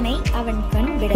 இதனை அவன் கண் விட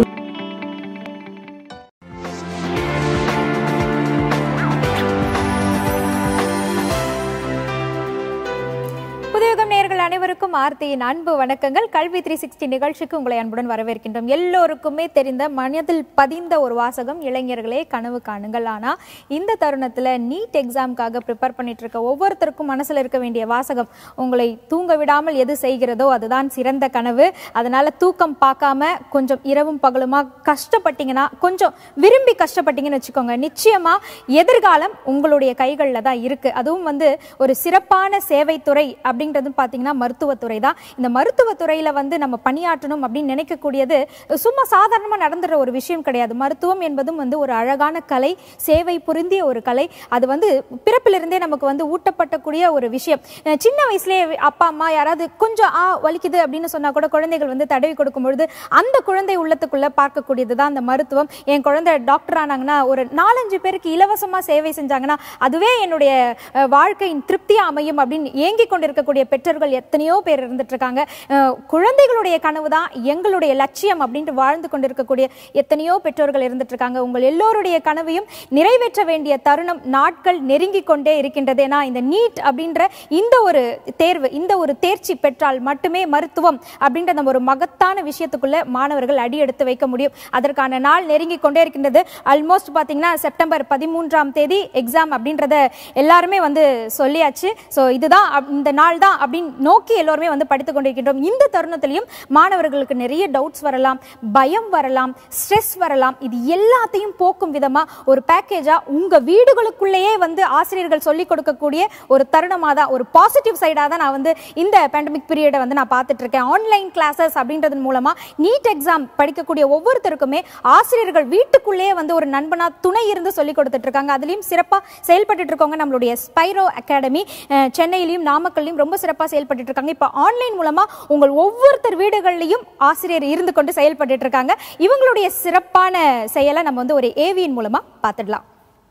புதுயுகம் நேயர்கள் அனைவருக்கும் ஆர்த்தியின் அன்பு வணக்கங்கள் கல்வி த்ரீ சிக்ஸ்டி நிகழ்ச்சிக்கு உங்களை அன்புடன் வரவேற்கின்றோம் எல்லோருக்குமே தெரிந்த மனதில் பதிந்த ஒரு வாசகம் இளைஞர்களே கனவு காணுங்கள் ஆனா இந்த தருணத்துல நீட் எக்ஸாம்க்காக ப்ரிப்பேர் பண்ணிட்டு இருக்க ஒவ்வொருத்தருக்கும் மனசுல இருக்க வேண்டிய வாசகம் உங்களை தூங்க விடாமல் எது செய்கிறதோ அதுதான் சிறந்த கனவு அதனால தூக்கம் பார்க்காம கொஞ்சம் இரவும் பகலுமா கஷ்டப்பட்டீங்கன்னா கொஞ்சம் விரும்பி கஷ்டப்பட்டீங்கன்னு வச்சுக்கோங்க நிச்சயமா எதிர்காலம் உங்களுடைய கைகளில் தான் இருக்கு அதுவும் வந்து ஒரு சிறப்பான சேவைத்துறை அப்படின்றது பார்த்தீங்கன்னா மருத்துவத்துறை தான் இந்த மருத்துவத்துறையில வந்து நம்ம பணியாற்றணும் அப்படின்னு நினைக்கக்கூடியது சும்மா சாதாரணமாக நடந்துற ஒரு விஷயம் கிடையாது மருத்துவம் என்பதும் வந்து ஒரு அழகான கலை சேவை புரிந்திய ஒரு கலை அது வந்து பிறப்பிலிருந்தே நமக்கு வந்து ஊட்டப்பட்டக்கூடிய ஒரு விஷயம் அஹ் சின்ன வயசுலேயே அப்பா அம்மா யாராவது கொஞ்சம் ஆ வலிக்குது அப்படின்னு சொன்னா கூட குழந்தைகள் வந்து தடவி கொடுக்கும் பொழுது அந்த குழந்தை உள்ளத்துக்குள்ள பார்க்கக்கூடியது தான் அந்த மருத்துவம் என் குழந்தை டாக்டர் ஆனாங்கன்னா ஒரு நாலஞ்சு பேருக்கு இலவசமா சேவை செஞ்சாங்கன்னா அதுவே என்னுடைய அஹ், வாழ்க்கையின் திருப்தியா அமையும் அப்படின்னு ஏங்கி கொண்டிருக்கக்கூடிய பெற்றோர்கள் எத்தனையோ பேர் இருந்துட்டு இருக்காங்க அஹ், குழந்தைகளுடைய கனவு தான் எங்களுடைய லட்சியம் அப்படின்ட்டு வாழ்ந்து கொண்டிருக்கக்கூடிய எத்தனையோ பெற்றோர்கள் இருந்துட்டு இருக்காங்க உங்கள் எல்லோருடைய கனவையும் நிறைவேற்ற வேண்டிய தருணம் நாட்கள் நெருங்கி கொண்டே இருக்கின்றது ஏன்னா இந்த நீட் அப்படின்ற இந்த ஒரு தேர்வு இந்த ஒரு தேர்ச்சி பெற்றால் மட்டுமே மருத்துவம் அப்படின்ற நம்ம ஒரு மகத்தான விஷயத்துக்குள்ள மாணவர்கள் அடி எடுத்து வைக்க முடியும் அதற்கான நாள் நெருங்கி கொண்டே இருக்கின்றது ஆல்மோஸ்ட் பாத்தீங்கன்னா செப்டம்பர் பதிமூன்றாம் தேதி எக்ஸாம் அப்படின்றத எல்லாருமே வந்து சொல்லியாச்சு ஸோ இதுதான் அப்- இந்த நாள் தான் அப்படின்னு நோக்கி எல்லோருமே வந்து படித்துக் கொண்டிருக்கின்றோம் இந்த தருணத்திலையும் மாணவர்களுக்கு நிறைய டவுட்ஸ் வரலாம் பயம் வரலாம் ஸ்ட்ரெஸ் வரலாம் இது எல்லாத்தையும் போக்கும் விதமா ஒரு பேக்கேஜா உங்க வீடுகளுக்குள்ளேயே வந்து ஆசிரியர்கள் சொல்லிக் கொடுக்கக்கூடிய ஒரு தருணமா தான் ஒரு பாசிட்டிவ் சைடா தான் நான் வந்து இந்த பேண்டமிக் பீரியடை வந்து நான் பார்த்துட்டு இருக்கேன் ஆன்லைன் கிளாஸஸ் அப்படின்றதன் மூலமா நீட் எக்ஸாம் படிக்கக்கூடிய ஒவ்வொருத்தருக்குமே ஆசிரியர்கள் வீட்டுக்குள்ளேயே வந்து ஒரு நண்பனா துணை இருந்து சொல்லிக் கொடுத்துட்டு இருக்காங்க அதுலயும் சிறப்பா செயல்பட்டு இருக்கவங்க நம்மளுடைய ஸ்பைரோ அகாடமி அஹ், சென்னையிலையும் நாமக்கல்லையும் ரொம்ப சிறப்பா செயல்பட்டு இருக்காங்க இப்போ ஆன்லைன் மூலமா உங்கள் ஒவ்வொருத்தர் வீடுகள்லையும் ஆசிரியர் இருந்து கொண்டு செயல்பட்டு இருக்காங்க இவங்களுடைய சிறப்பான செயலை நம்ம வந்து ஒரு ஏவியின் மூலமா பார்த்துடலாம்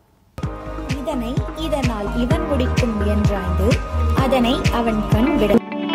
இதனை இதனால் இவன் முடிக்கும் என்றாய்ந்து அதனை அவன் கண் விட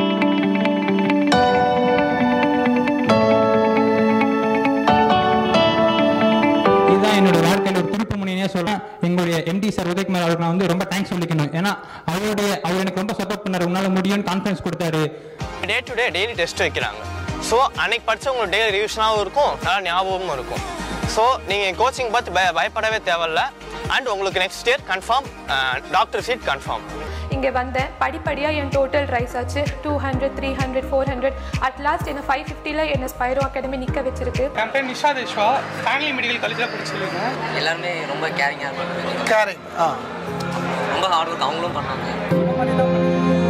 இதுதான் என்னோட வாழ்க்கையில் ஒரு திருப்பு முனையே சொல்றேன் எங்களுடைய எம்டி சார் உதயகுமார் அவருக்கு நான் வந்து ரொம்ப தேங்க்ஸ் சொல்லிக்கணும் ஏன்னா அவருடைய அவர் எனக்கு ரொம்ப சப்போர்ட் பண்ணாரு உன்னால முடியும்னு கான்ஃபிடன்ஸ் கொடுத்தாரு day to day daily test வைக்கிறாங்க ஸோ அன்னைக்கு படிச்ச உங்களுக்கு டெய்லி ரிவிஷனாகவும் இருக்கும் நல்லா ஞாபகமும் இருக்கும் ஸோ நீங்கள் கோச்சிங் பார்த்து பய பயப்படவே தேவையில்ல அண்ட் உங்களுக்கு next year confirm doctor seat confirm இங்கே வந்தேன் படிப்படியாக என் டோட்டல் ரைஸ் ஆச்சு two hundred three hundred four hundred at last என்ன ஃபைவ் ஃபிஃப்டியில் என்ன ஸ்பைரோ அகாடமி நிற்க வச்சிருக்கு என் பேர் நிஷா தேஷ்வா ஃபேமிலி மெடிக்கல் காலேஜில் படிச்சிருக்கேன் எல்லாருமே ரொம்ப கேரிங்காக இருப்பாங்க ரொம்ப ஹார்ட் ஒர்க் அவங்களும் பண்ணாங்க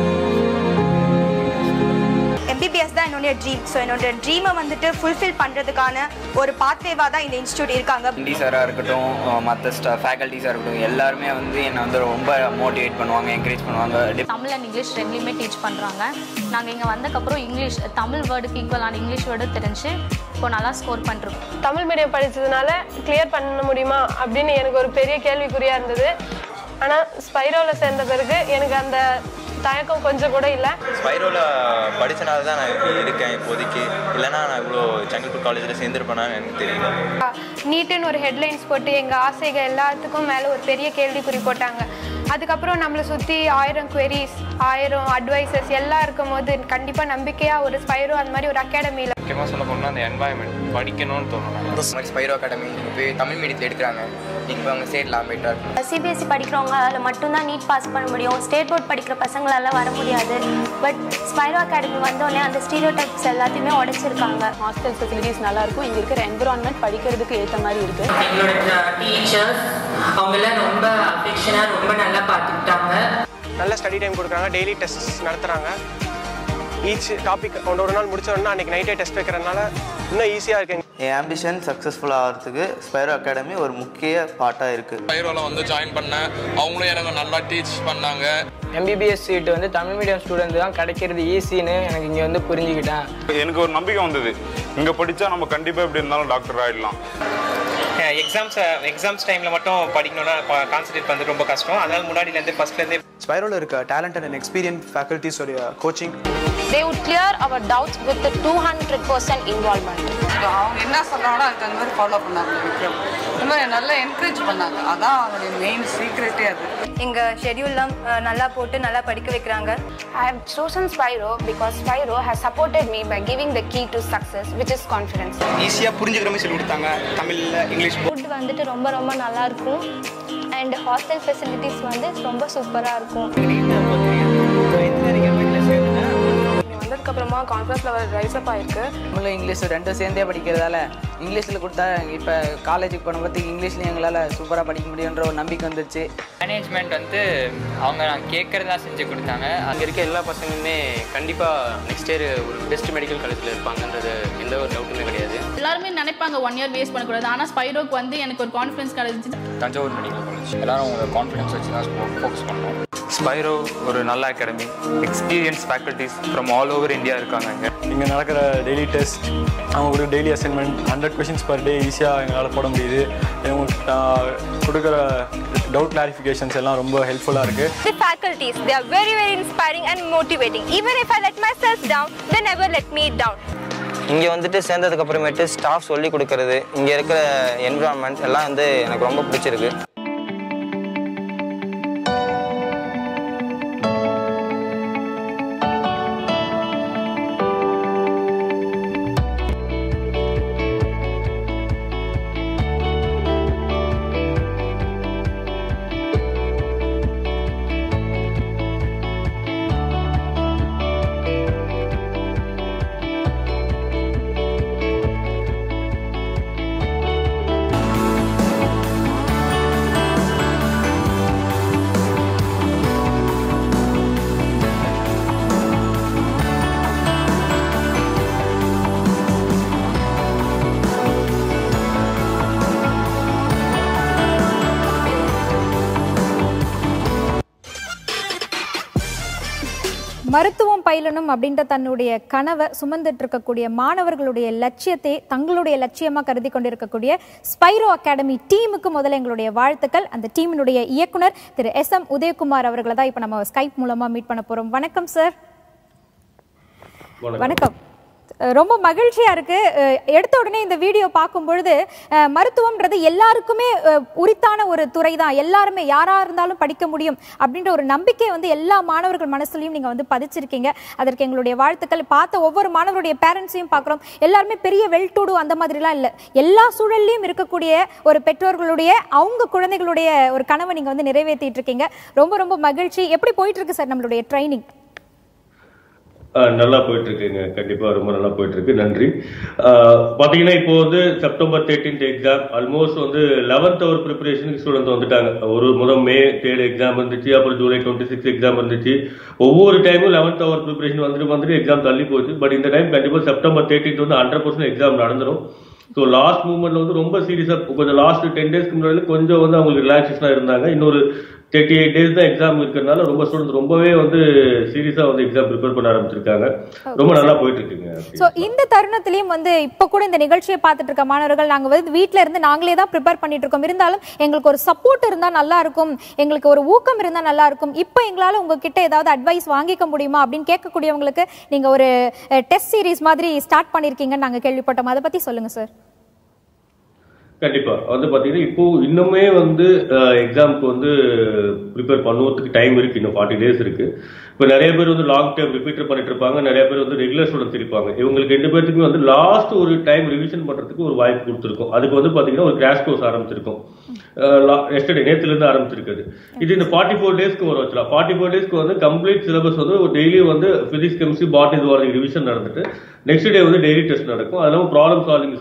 எம்பிபிஎஸ் தான் என்னுடைய ட்ரீம் ஸோ என்னோட ட்ரீமை வந்துட்டு ஃபுல்ஃபில் பண்ணுறதுக்கான ஒரு பாத்வேவாக தான் இந்த இன்ஸ்டியூட் இருக்காங்க எம்டி சாராக இருக்கட்டும் மற்ற ஸ்டா ஃபேக்கல்ட்டிஸாக இருக்கட்டும் எல்லாருமே வந்து என்னை வந்து ரொம்ப மோட்டிவேட் பண்ணுவாங்க என்கரேஜ் பண்ணுவாங்க தமிழ் அண்ட் இங்கிலீஷ் ரெண்டுலேயுமே டீச் பண்ணுறாங்க நாங்கள் இங்கே வந்தக்கப்புறம் இங்கிலீஷ் தமிழ் வேர்டுக்கு ஈக்குவலான இங்கிலீஷ் வேர்டு தெரிஞ்சு இப்போ நல்லா ஸ்கோர் பண்ணுறோம் தமிழ் மீடியம் படித்ததுனால கிளியர் பண்ண முடியுமா அப்படின்னு எனக்கு ஒரு பெரிய கேள்விக்குறியாக இருந்தது ஆனால் ஸ்பைரோவில் சேர்ந்த பிறகு எனக்கு அந்த தயக்கம் கொஞ்சம் கூட இல்லை ஸ்பைரோவில் படித்தனால தான் நான் இப்படி இருக்கேன் இப்போதைக்கு இல்லைன்னா நான் இவ்வளோ செங்கல்பட்டு காலேஜில் சேர்ந்துருப்பேனான்னு எனக்கு தெரியல நீட்டுன்னு ஒரு ஹெட்லைன்ஸ் போட்டு எங்கள் ஆசைகள் எல்லாத்துக்கும் மேலே ஒரு பெரிய கேள்விக்குறி போட்டாங்க அதுக்கப்புறம் நம்மளை சுற்றி ஆயிரம் queries ஆயிரம் அட்வைசஸ் எல்லாம் இருக்கும்போது கண்டிப்பாக நம்பிக்கையாக ஒரு ஸ்பைரோ அந்த மாதிரி ஒரு அகாடமியில் முக்கியமாக சொல்ல போனால் அந்த என்வாயன்மெண்ட் படிக்கணும்னு தோணும் இந்த மாதிரி ஸ்பைரோ அகாடமி நீங்கள் போய் தமிழ் மீடியத்தில் எடுக்கிறாங்க நீங்கள் போய் அவங்க ஸ்டேட்லாம் பெட்டர் சிபிஎஸ்சி படிக்கிறவங்க அதில் மட்டும்தான் நீட் பாஸ் பண்ண முடியும் ஸ்டேட் போர்ட் படிக்கிற பசங்களால வர முடியாது பட் ஸ்பைரோ அகாடமி வந்தோடனே அந்த ஸ்டீரியோ டைப்ஸ் எல்லாத்தையுமே உடைச்சிருக்காங்க ஹாஸ்டல் ஃபெசிலிட்டிஸ் நல்லா இருக்கும் இங்கே இருக்கிற என்விரான்மெண்ட் படிக்கிறதுக்கு ஏற்ற மாதிரி இருக்குது எங்களோட டீச்சர்ஸ் அவங்கெல்லாம் ரொம்ப அஃபெக்ஷனாக ரொம்ப நல்லா பார்த்துக்கிட்டாங்க நல்ல ஸ்டடி டைம் கொடுக்குறாங்க டெய்லி டெஸ்ட் நடத்துகிறாங்க ஈச் டாபிக் ஒன்று ஒரு நாள் முடிச்ச உடனே அன்றைக்கி நைட்டே டெஸ்ட் வைக்கிறதுனால இன்னும் ஈஸியாக இருக்குங்க என் ஆம்பிஷன் சக்ஸஸ்ஃபுல் ஆகிறதுக்கு ஸ்பைரோ அகாடமி ஒரு முக்கிய பாட்டாக இருக்குது ஸ்பைரோவில் வந்து ஜாயின் பண்ணேன் அவங்களும் எனக்கு நல்லா டீச் பண்ணாங்க எம்பிபிஎஸ் சீட் வந்து தமிழ் மீடியம் ஸ்டூடெண்ட் தான் கிடைக்கிறது ஈஸின்னு எனக்கு இங்கே வந்து புரிஞ்சுக்கிட்டேன் எனக்கு ஒரு நம்பிக்கை வந்தது இங்கே படித்தா நம்ம கண்டிப்பாக எப்படி இருந்தாலும் டாக்டர் ஆகிடலாம் எக்ஸாம்ஸ் எக்ஸாம்ஸ் டைமில் மட்டும் படிக்கணும்னா கான்சன்ட்ரேட் பண்ணுறது ரொம்ப கஷ்டம் அதனால முன்னாடிலேருந்து ஃபஸ்ட்லேருந்தே ஸ்பைரோவில் இருக்க டேலண்டட் அண்ட் எக்ஸ்பீரியன்ஸ் ஃபேக்கல்ட்டிஸோடைய coaching They would clear our doubts with the 200% involvement. அவங்க என்ன சொல்கிறாங்களோ அதுக்கு தகுந்த மாதிரி ஃபாலோ பண்ணாங்க விக்ரம் இந்த மாதிரி நல்லா என்கரேஜ் பண்ணாங்க அதான் அவங்களுடைய மெயின் சீக்ரெட்டே அது எங்கள் ஷெடியூல்லாம் நல்லா போட்டு நல்லா படிக்க வைக்கிறாங்க I have chosen Spyro because Spyro has supported me by giving the key to success, which is confidence. ஈஸியாக புரிஞ்சுக்கிற மாதிரி சொல்லி கொடுத்தாங்க தமிழில் இங்கிலீஷ் ஃபுட் வந்துட்டு ரொம்ப ரொம்ப நல்லா இருக்கும் அண்ட் ஹாஸ்டல் ஃபெசிலிட்டிஸ் வந்து ரொம்ப சூப்பராக இருக்கும் வந்ததுக்கப்புறமா கான்ஃபிடன்ஸ் லெவல் ரைஸ் அப் ஆயிருக்கு தமிழும் இங்கிலீஷும் ரெண்டும் சேர்ந்தே படிக்கிறதால இங்கிலீஷில் கொடுத்தா இப்போ காலேஜுக்கு போனபோது இங்கிலீஷ்லையும் எங்களால் சூப்பராக படிக்க முடியுன்ற ஒரு நம்பிக்கை வந்துச்சு மேனேஜ்மெண்ட் வந்து அவங்க நான் கேட்குறதா செஞ்சு கொடுத்தாங்க அங்கே இருக்க எல்லா பசங்களுமே கண்டிப்பாக நெக்ஸ்ட் இயர் ஒரு பெஸ்ட் மெடிக்கல் காலேஜில் இருப்பாங்கன்றது எந்த ஒரு டவுட்டுமே கிடையாது எல்லாருமே நினைப்பாங்க ஒன் இயர் வேஸ்ட் பண்ணக்கூடாது ஆனால் ஸ்பைரோக்கு வந்து எனக்கு ஒரு கான்ஃபிடன்ஸ் கிடைச்சிச்சு தஞ்சாவூர் மெடிக்கல் காலேஜ் எல்லாரும் உங்களோட கான்ஃபிடன்ஸ் வச்சு தான் ஃபோக்கஸ் பண்ணோம் ஸ்பைரோ ஒரு நல்ல academy experience faculties from all over India இருக்காங்க இங்கே இங்கே நடக்கிற டெய்லி டெஸ்ட் அவங்க ஒரு daily assignment hundred questions per day ஈஸியாக எங்களால் போட முடியுது இவங்க ஆஹ், கொடுக்குற டவுட் கிளாரிஃபிகேஷன்ஸ் எல்லாம் ரொம்ப ஹெல்ப்ஃபுல்லாக இருக்குது The faculties, they are very, very inspiring and motivating. Even if I let myself down, they never let me down. இங்கே வந்துட்டு சேர்ந்ததுக்கு அப்புறமேட்டு ஸ்டாஃப் சொல்லி கொடுக்கறது இங்கே இருக்கிற என்விரான்மெண்ட் எல்லாம் வந்து எனக்கு ரொம்ப பிடிச்சிருக்கு மருத்துவம் பயிலணும் அப்படின்ற தன்னுடைய கனவை சுமந்துட்டு இருக்கக்கூடிய மாணவர்களுடைய லட்சியத்தை தங்களுடைய லட்சியமா கருதி கொண்டிருக்கக்கூடிய ஸ்பைரோ அகாடமி டீமுக்கு முதல்ல எங்களுடைய வாழ்த்துக்கள் அந்த டீமினுடைய இயக்குனர் திரு எஸ் எம் உதயகுமார் அவர்களை தான் இப்போ நம்ம ஸ்கைப் மூலமா மீட் பண்ண போறோம் வணக்கம் சார் வணக்கம் அஹ் ரொம்ப மகிழ்ச்சியா இருக்கு அஹ் எடுத்த உடனே இந்த வீடியோ பார்க்கும் பொழுது அஹ் மருத்துவம்ன்றது எல்லாருக்குமே அஹ் உரித்தான ஒரு துறை தான் எல்லாருமே யாரா இருந்தாலும் படிக்க முடியும் அப்படின்ற ஒரு நம்பிக்கை வந்து எல்லா மாணவர்கள் மனசுலயும் நீங்க வந்து பதிச்சிருக்கீங்க அதற்கு எங்களுடைய வாழ்த்துக்கள் பார்த்த ஒவ்வொரு மாணவருடைய பேரண்ட்ஸையும் பார்க்குறோம் எல்லாருமே பெரிய வெல் டு அந்த மாதிரிலாம் இல்லை எல்லா சூழல்லையும் இருக்கக்கூடிய ஒரு பெற்றோர்களுடைய அவங்க குழந்தைகளுடைய ஒரு கனவை நீங்க வந்து நிறைவேற்றிட்டு இருக்கீங்க ரொம்ப ரொம்ப மகிழ்ச்சி எப்படி போயிட்டு இருக்கு சார் நம்மளுடைய ட்ரைனிங் ஆ, நல்லா போயிட்டு இருக்குங்க கண்டிப்பா ரொம்ப நல்லா போயிட்டு இருக்கு நன்றி ஆ, பாத்தீங்கன்னா இப்போ வந்து செப்டம்பர் தேர்ட்டீன்த் எக்ஸாம் ஆல்மோஸ்ட் வந்து லெவன்த் அவர் ப்ரிப்பரேஷனுக்கு ஸ்டூடெண்ட் வந்துட்டாங்க ஒரு முதல் மே தேர்ட் எக்ஸாம் இருந்துச்சு அப்புறம் ஜூலை டுவெண்ட்டி சிக்ஸ் எக்ஸாம் இருந்துச்சு ஒவ்வொரு டைமும் லெவன்த் அவர் ப்ரிப்பரேஷன் வந்துட்டு வந்துட்டு எக்ஸாம் தள்ளி போச்சு பட் இந்த டைம் கண்டிப்பா செப்டம்பர் தேர்ட்டீன்த் வந்து ஹண்ட்ரட் பர்சன்ட் எக்ஸாம் நடந்துடும் ஸோ லாஸ்ட் மூமெண்ட்ல வந்து ரொம்ப சீரியஸாக கொஞ்சம் லாஸ்ட் டென் டேஸ்க்கு முன்னாடி கொஞ்சம் வந்து அவங்களுக்கு ரிலாக்ஸேஷனாக இருந்தாங்க இன்னொரு தேர்ட்டி எயிட் டேஸ் தான் எக்ஸாம் இருக்கிறதுனால ரொம்ப ஸ்டூடெண்ட்ஸ் ரொம்பவே வந்து சீரியஸாக வந்து எக்ஸாம் ப்ரிப்பேர் பண்ண ஆரம்பிச்சிருக்காங்க ரொம்ப நல்லா போயிட்டு இருக்குங்க சோ இந்த தருணத்திலயும் வந்து இப்ப கூட இந்த நிகழ்ச்சியை பார்த்துட்டு இருக்க மாணவர்கள் நாங்க வந்து வீட்ல இருந்து நாங்களே தான் ப்ரிப்பேர் பண்ணிட்டு இருக்கோம் இருந்தாலும் எங்களுக்கு ஒரு சப்போர்ட் இருந்தா நல்லா இருக்கும் எங்களுக்கு ஒரு ஊக்கம் இருந்தா நல்லா இருக்கும் இப்ப எங்களால உங்ககிட்ட ஏதாவது அட்வைஸ் வாங்கிக்க முடியுமா அப்படின்னு கேட்கக்கூடியவங்களுக்கு நீங்க ஒரு டெஸ்ட் சீரிஸ் மாதிரி ஸ்டார்ட் பண்ணிருக்கீங்கன்னு நாங்க கேள்விப்பட்டோம் அதை பத்தி சொல்லுங்க சார் கண்டிப்பா வந்து பாத்தீங்கன்னா இப்போ இன்னுமே வந்து எக்ஸாம்க்கு வந்து ப்ரிப்பேர் பண்ணுவதுக்கு டைம் இருக்கு இன்னும் ஃபார்ட்டி டேஸ் இருக்கு இப்போ நிறைய பேர் வந்து லாங் டைம் ரிப்பீட்டர் பண்ணிட்டு இருப்பாங்க நிறைய பேர் வந்து ரெகுலர் ஸ்டூடெண்ட்ஸ் இருப்பாங்க இவங்களுக்கு ரெண்டு பேர்த்துக்குமே வந்து லாஸ்ட் ஒரு டைம் ரிவிஷன் பண்றதுக்கு ஒரு வாய்ப்பு கொடுத்துருக்கோம் அதுக்கு வந்து பாத்தீங்கன்னா ஒரு கிராஷ் கோர்ஸ் ஆரம்பிச்சிருக்கோம் எஸ்டர்டே நேத்துல இருந்து ஆரம்பிச்சிருக்குது இது இந்த ஃபார்ட்டி ஃபோர் டேஸ்க்கு வர வச்சலாம் ஃபார்ட்டி ஃபோர் டேஸ்க்கு வந்து கம்ப்ளீட் சிலபஸ் வந்து ஒரு டெய்லி வந்து physics chemistry botany zoology revision நடந்துட்டு நெக்ஸ்ட் டே வந்து டெய்லி டெஸ்ட் நடக்கும் அது இல்லாமல் ப்ராப்ளம் சால்விங்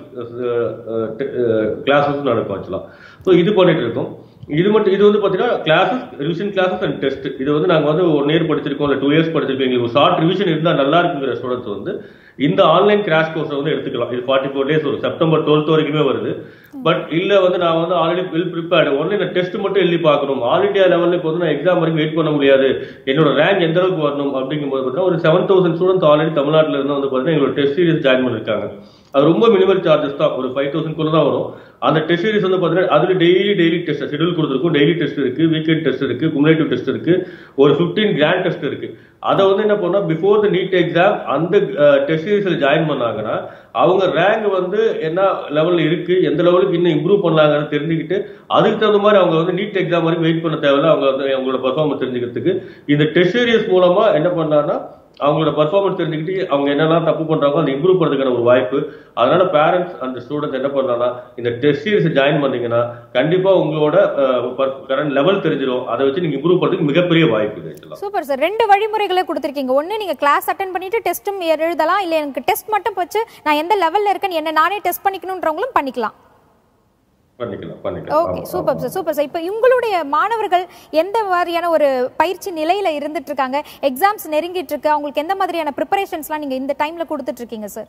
கிளாஸஸ் நடக்கும் ஆக்சுவலாக ஸோ இது பண்ணிட்டு இருக்கோம் இது மட்டும் இது வந்து பார்த்தீங்கன்னா classes revision classes and test இது வந்து நாங்கள் வந்து ஒன் இயர் படிச்சிருக்கோம் இல்லை டூ இயர்ஸ் படிச்சிருக்கோம் எங்களுக்கு ஒரு ஷார்ட் ரிவிஷன் இருந்தால் நல்லா இருக்குங்கிற ஸ்டூடெண்ட்ஸ் வந்து இந்த ஆன்லைன் கிராஷ் கோர்ஸை வந்து எடுத்துக்கலாம் இது ஃபார்ட்டி ஃபோர் டேஸ் வரும் செப்டம்பர் டுவெல்த் வரைக்குமே வருது பட் இல்லை வந்து நான் வந்து ஆல்ரெடி வெல் ப்ரிப்பேர்டு ஒன்லி நான் டெஸ்ட் மட்டும் எழுதி பார்க்கணும் ஆல் இந்தியா லெவலில் இப்போ வந்து நான் எக்ஸாம் வரைக்கும் வெயிட் பண்ண முடியாது என்னோட ரேங்க் எந்த அளவுக்கு வரணும் அப்படிங்கும்போது பார்த்தீங்கன்னா ஒரு செவன் தௌசண்ட் ஸ்டூடெண்ட்ஸ் ஆல்ரெடி தமிழ்நாட்டில் இருந்து வந்து பார்த்தீங்கன்னா எங்களோட டெஸ்ட் சீரிஸ் ஜாயின் பண்ணிருக்காங்க அது ரொம்ப மினிமல் சார்ஜஸ் தான் ஒரு ஃபைவ் தௌசண்ட் குள்ள தான் வரும் அந்த டெஸ்ட் சீரிஸ் வந்து பார்த்தீங்கன்னா அதுல டெய்லி டெய்லி டெஸ்ட் ஷெடியூல் கொடுத்துருக்கும் டெய்லி டெஸ்ட் இருக்கு வீக்கெண்ட் டெஸ்ட் இருக்கு குமுலேட்டிவ் டெஸ்ட் இருக்கு ஒரு 15 கிராண்ட் டெஸ்ட் இருக்கு அதை வந்து என்ன பண்ணா பிஃபோர் த நீட் எக்ஸாம் அந்த டெஸ்ட் சீரிஸ்ல ஜாயின் பண்ணாங்கன்னா அவங்க ரேங்க் வந்து என்ன லெவல்ல இருக்கு எந்த லெவலுக்கு இன்னும் இம்ப்ரூவ் பண்ணலாங்கன்னு தெரிஞ்சுக்கிட்டு அதுக்கு தகுந்த மாதிரி அவங்க வந்து நீட் எக்ஸாம் வரைக்கும் வெயிட் பண்ண தேவையில்ல அவங்க வந்து அவங்களோட பர்ஃபார்மன்ஸ் தெரிஞ்சுக்கிறதுக்கு இந்த டெஸ்ட் சீரிஸ் மூலமா என்ன பண்ணாங்கன்னா அவங்களோட பர்ஃபார்மன்ஸ் தெரிஞ்சுக்கிட்டு அவங்க என்னெல்லாம் தப்பு பண்றாங்களோ அதை இம்ப்ரூவ் பண்ணுறதுக்கான ஒரு வாய்ப்பு அதனால பேரண்ட்ஸ் அந்த ஸ்டூடெண்ட்ஸ் என்ன பண்ணலாம்னா இந்த டெஸ்ட் சீரிஸ் ஜாயின் பண்ணீங்கன்னா கண்டிப்பா உங்களோட கரண்ட் லெவல் தெரிஞ்சிடும் அதை வச்சு நீங்க இம்ப்ரூவ் பண்றதுக்கு மிகப்பெரிய வாய்ப்பு இது actually. சூப்பர் சார் ரெண்டு வழிமுறைகளை கொடுத்துருக்கீங்க ஒன்று நீங்கள் கிளாஸ் அட்டன் பண்ணிட்டு டெஸ்ட்டும் எழுதலாம் இல்லை எனக்கு டெஸ்ட் மட்டும் வச்சு நான் எந்த லெவலில் இருக்கேன்னு என்ன நானே டெஸ்ட் பண்ணிக்கணுன்றவங்களும் பண்ணிக்கலாம் பண்ணிக்கலாம் பண்ணிக்கலாம் ஓகே ஆமா, சூப்பர் சார் சூப்பர் சார் இப்போ உங்களுடைய மாணவர்கள் எந்த மாதிரியான ஒரு பயிற்சி நிலையில இருந்துட்டு இருக்காங்க எக்ஸாம்ஸ் நெருங்கிட்டு இருக்கு அவங்களுக்கு எந்த மாதிரியான ப்ரிப்பரேஷன்ஸ்லாம் நீங்க இந்த டைம்ல கொடுத்துட்டு இருக்கீங்க சார்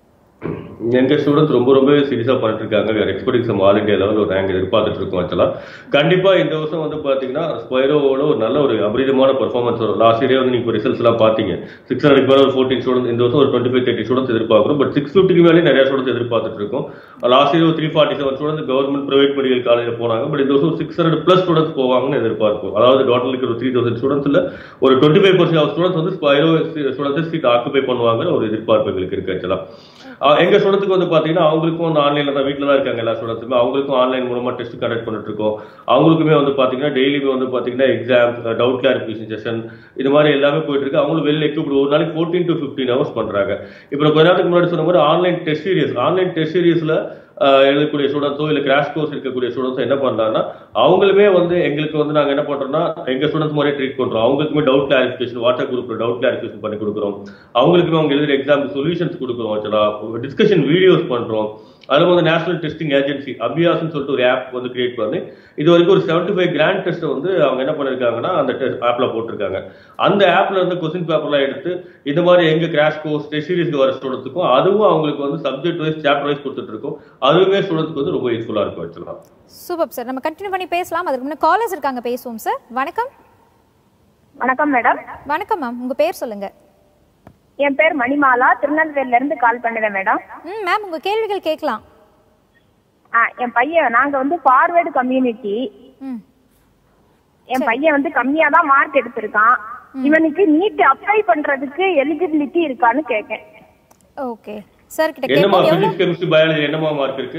எங்க ஸ்டூடெண்ட்ஸ் ரொம்ப ரொம்ப சீரியஸா பண்ணிட்டு இருக்காங்க expecting some all India level ஒரு ரேங்க் எதிர்பார்த்துட்டு இருக்கோம் ஆக்சுவலா கண்டிப்பா இந்த வருஷம் வந்து பாத்தீங்கன்னா ஸ்பைரோவோட ஒரு நல்ல ஒரு அபரிதமான பெர்ஃபார்மன்ஸ் வரும் லாஸ்ட் இயரே வந்து நீங்க ரிசல்ட்ஸ் எல்லாம் பாத்தீங்க சிக்ஸ் ஹண்ட்ரட் மேல ஒரு ஃபோர்டீன் ஸ்டூடெண்ட் இந்த வருஷம் ஒரு டுவெண்ட்டி ஃபைவ் தேர்ட்டி ஸ்டூடெண்ட்ஸ் எதிர்பார்க்குறோம் பட் சிக்ஸ் ஃபிஃப்டிக்கு மேலே நிறைய ஸ்டூடெண்ட்ஸ் எதிர்பார்த்துட்டு இருக்கோம் லாஸ்ட் இயர் ஒரு three forty seven students government private medical காலேஜில் போனாங்க பட் இந்த வருஷம் ஒரு சிக்ஸ் ஹண்ட்ரட் ப்ளஸ் ஸ்டூடெண்ட்ஸ் போவாங்கன்னு எதிர்பார்ப்போம் அதாவது டோட்டலுக்கு ஒரு த்ரீ தௌசண்ட் ஸ்டூடெண்ட்ஸ்ல ஒரு twenty five percent of students வந்து ஸ்பைரோ ஸ்டூடெண்ட்ஸ் சீட் ஆக்குபை பண்ணுவாங்க ஒரு எதிர்பார்ப்பு எங்களுக்கு இருக்கு ஆக்சுவலா எங்க ஸ்டூடெண்ட்ஸ்க்கு வந்து பாத்தீங்கன்னா அவங்களுக்கும் வந்து ஆன்லைன்ல தான் வீட்டில் தான் இருக்காங்க எல்லா ஸ்டூடெண்ட்ஸுமே அவங்களுக்கும் ஆன்லைன் மூலமா டெஸ்ட் கண்டக்ட் பண்ணிட்டு இருக்கோம் அவங்களுக்குமே வந்து பாத்தீங்கன்னா டெய்லியுமே வந்து பாத்தீங்கன்னா எக்ஸாம் டவுட் கிளாரிஃபிகேஷன் செஷன் இது மாதிரி எல்லாமே போயிட்டு இருக்கு அவங்களும் வெளில எக்யூப்டு ஒரு நாளைக்கு ஃபோர்டீன் டு ஃபிஃப்டீன் ஹவர்ஸ் பண்றாங்க இப்போ நான் கொஞ்ச நேரத்துக்கு முன்னாடி சொன்ன மாதிரி online test series online test சீரியஸ்ல எழுதக்கூடிய ஸ்டூடெண்ட்ஸோ இல்லை கிராஷ் கோர்ஸ் இருக்கக்கூடிய ஸ்டூடெண்ட்ஸோ என்ன பண்ணலாம்னா அவங்களுமே வந்து எங்களுக்கு வந்து நாங்கள் என்ன பண்றோம்னா எங்க ஸ்டூடெண்ட்ஸ் மாதிரியே ட்ரீட் பண்றோம் அவங்களுக்குமே டவுட் கிளாரிஃபிகேஷன் வாட்ஸ்அப் குரூப்ல டவுட் கிளாரிஃபிகேஷன் பண்ணி கொடுக்குறோம் அவங்களுக்குமே அவங்க எழுதுற எக்ஸாம் சொல்யூஷன்ஸ் கொடுக்குறோம் ஆக்சுவலா டிஸ்கஷன் வீடியோஸ் பண்றோம் அதுல வந்து நேஷனல் டெஸ்டிங் ஏஜென்சி அபியாஸ்னு சொல்லிட்டு ஒரு ஆப் வந்து கிரியேட் பண்ணி இது வரைக்கும் ஒரு செவன்டி ஃபைவ் கிராண்ட் டெஸ்ட் வந்து அவங்க என்ன பண்ணிருக்காங்கன்னா அந்த ஆப்ல போட்டிருக்காங்க அந்த ஆப்ல இருந்து கொஸ்டின் பேப்பர்லாம் எடுத்து இந்த மாதிரி எங்க கிராஷ் கோர்ஸ் டெஸ்ட் சீரிஸ்க்கு வர ஸ்டூடெண்ட்ஸுக்கும் அதுவும் அவங்களுக்கு வந்து சப்ஜெக்ட் வைஸ் சாப்டர் வைஸ் கொடுத்துட்டு இருக்கோம் அதுவுமே ஸ்டூடெண்ட்ஸ்க்கு வந்து ரொம்ப யூஸ்ஃபுல்லா இருக்கும் ஆக்சுவலா சூப்பர் சார் நம்ம கண்டினியூ பண்ணி பேசலாம் அதுக்கு முன்னாடி காலர்ஸ் இருக்காங்க பேசுவோம் சார் வணக்கம் வணக்கம் மேடம் வணக்கம் மேம் உங்க பேர் சொல்லுங்க என் பேர் மணிமாலா திருநெல்வேலில இருந்து கால் பண்ணுறேன் மேடம் ம் மேம் உங்க கேள்விகள் கேட்கலாம் ஆ என் பையன் நாங்க வந்து ஃபார்வேர்டு கம்யூனிட்டி ம் என் பையன் வந்து கம்மியா தான் மார்க் எடுத்திருக்கான் இவனுக்கு நீட் அப்ளை பண்றதுக்கு எலிஜிபிலிட்டி இருக்கான்னு கேட்கேன் ஓகே சார் கிட்ட என்னமா கேட்போம் எவ்வளவு பிசிக்ஸ் கெமிஸ்ட்ரி பயாலஜி என்னமா மார்க் இருக்கு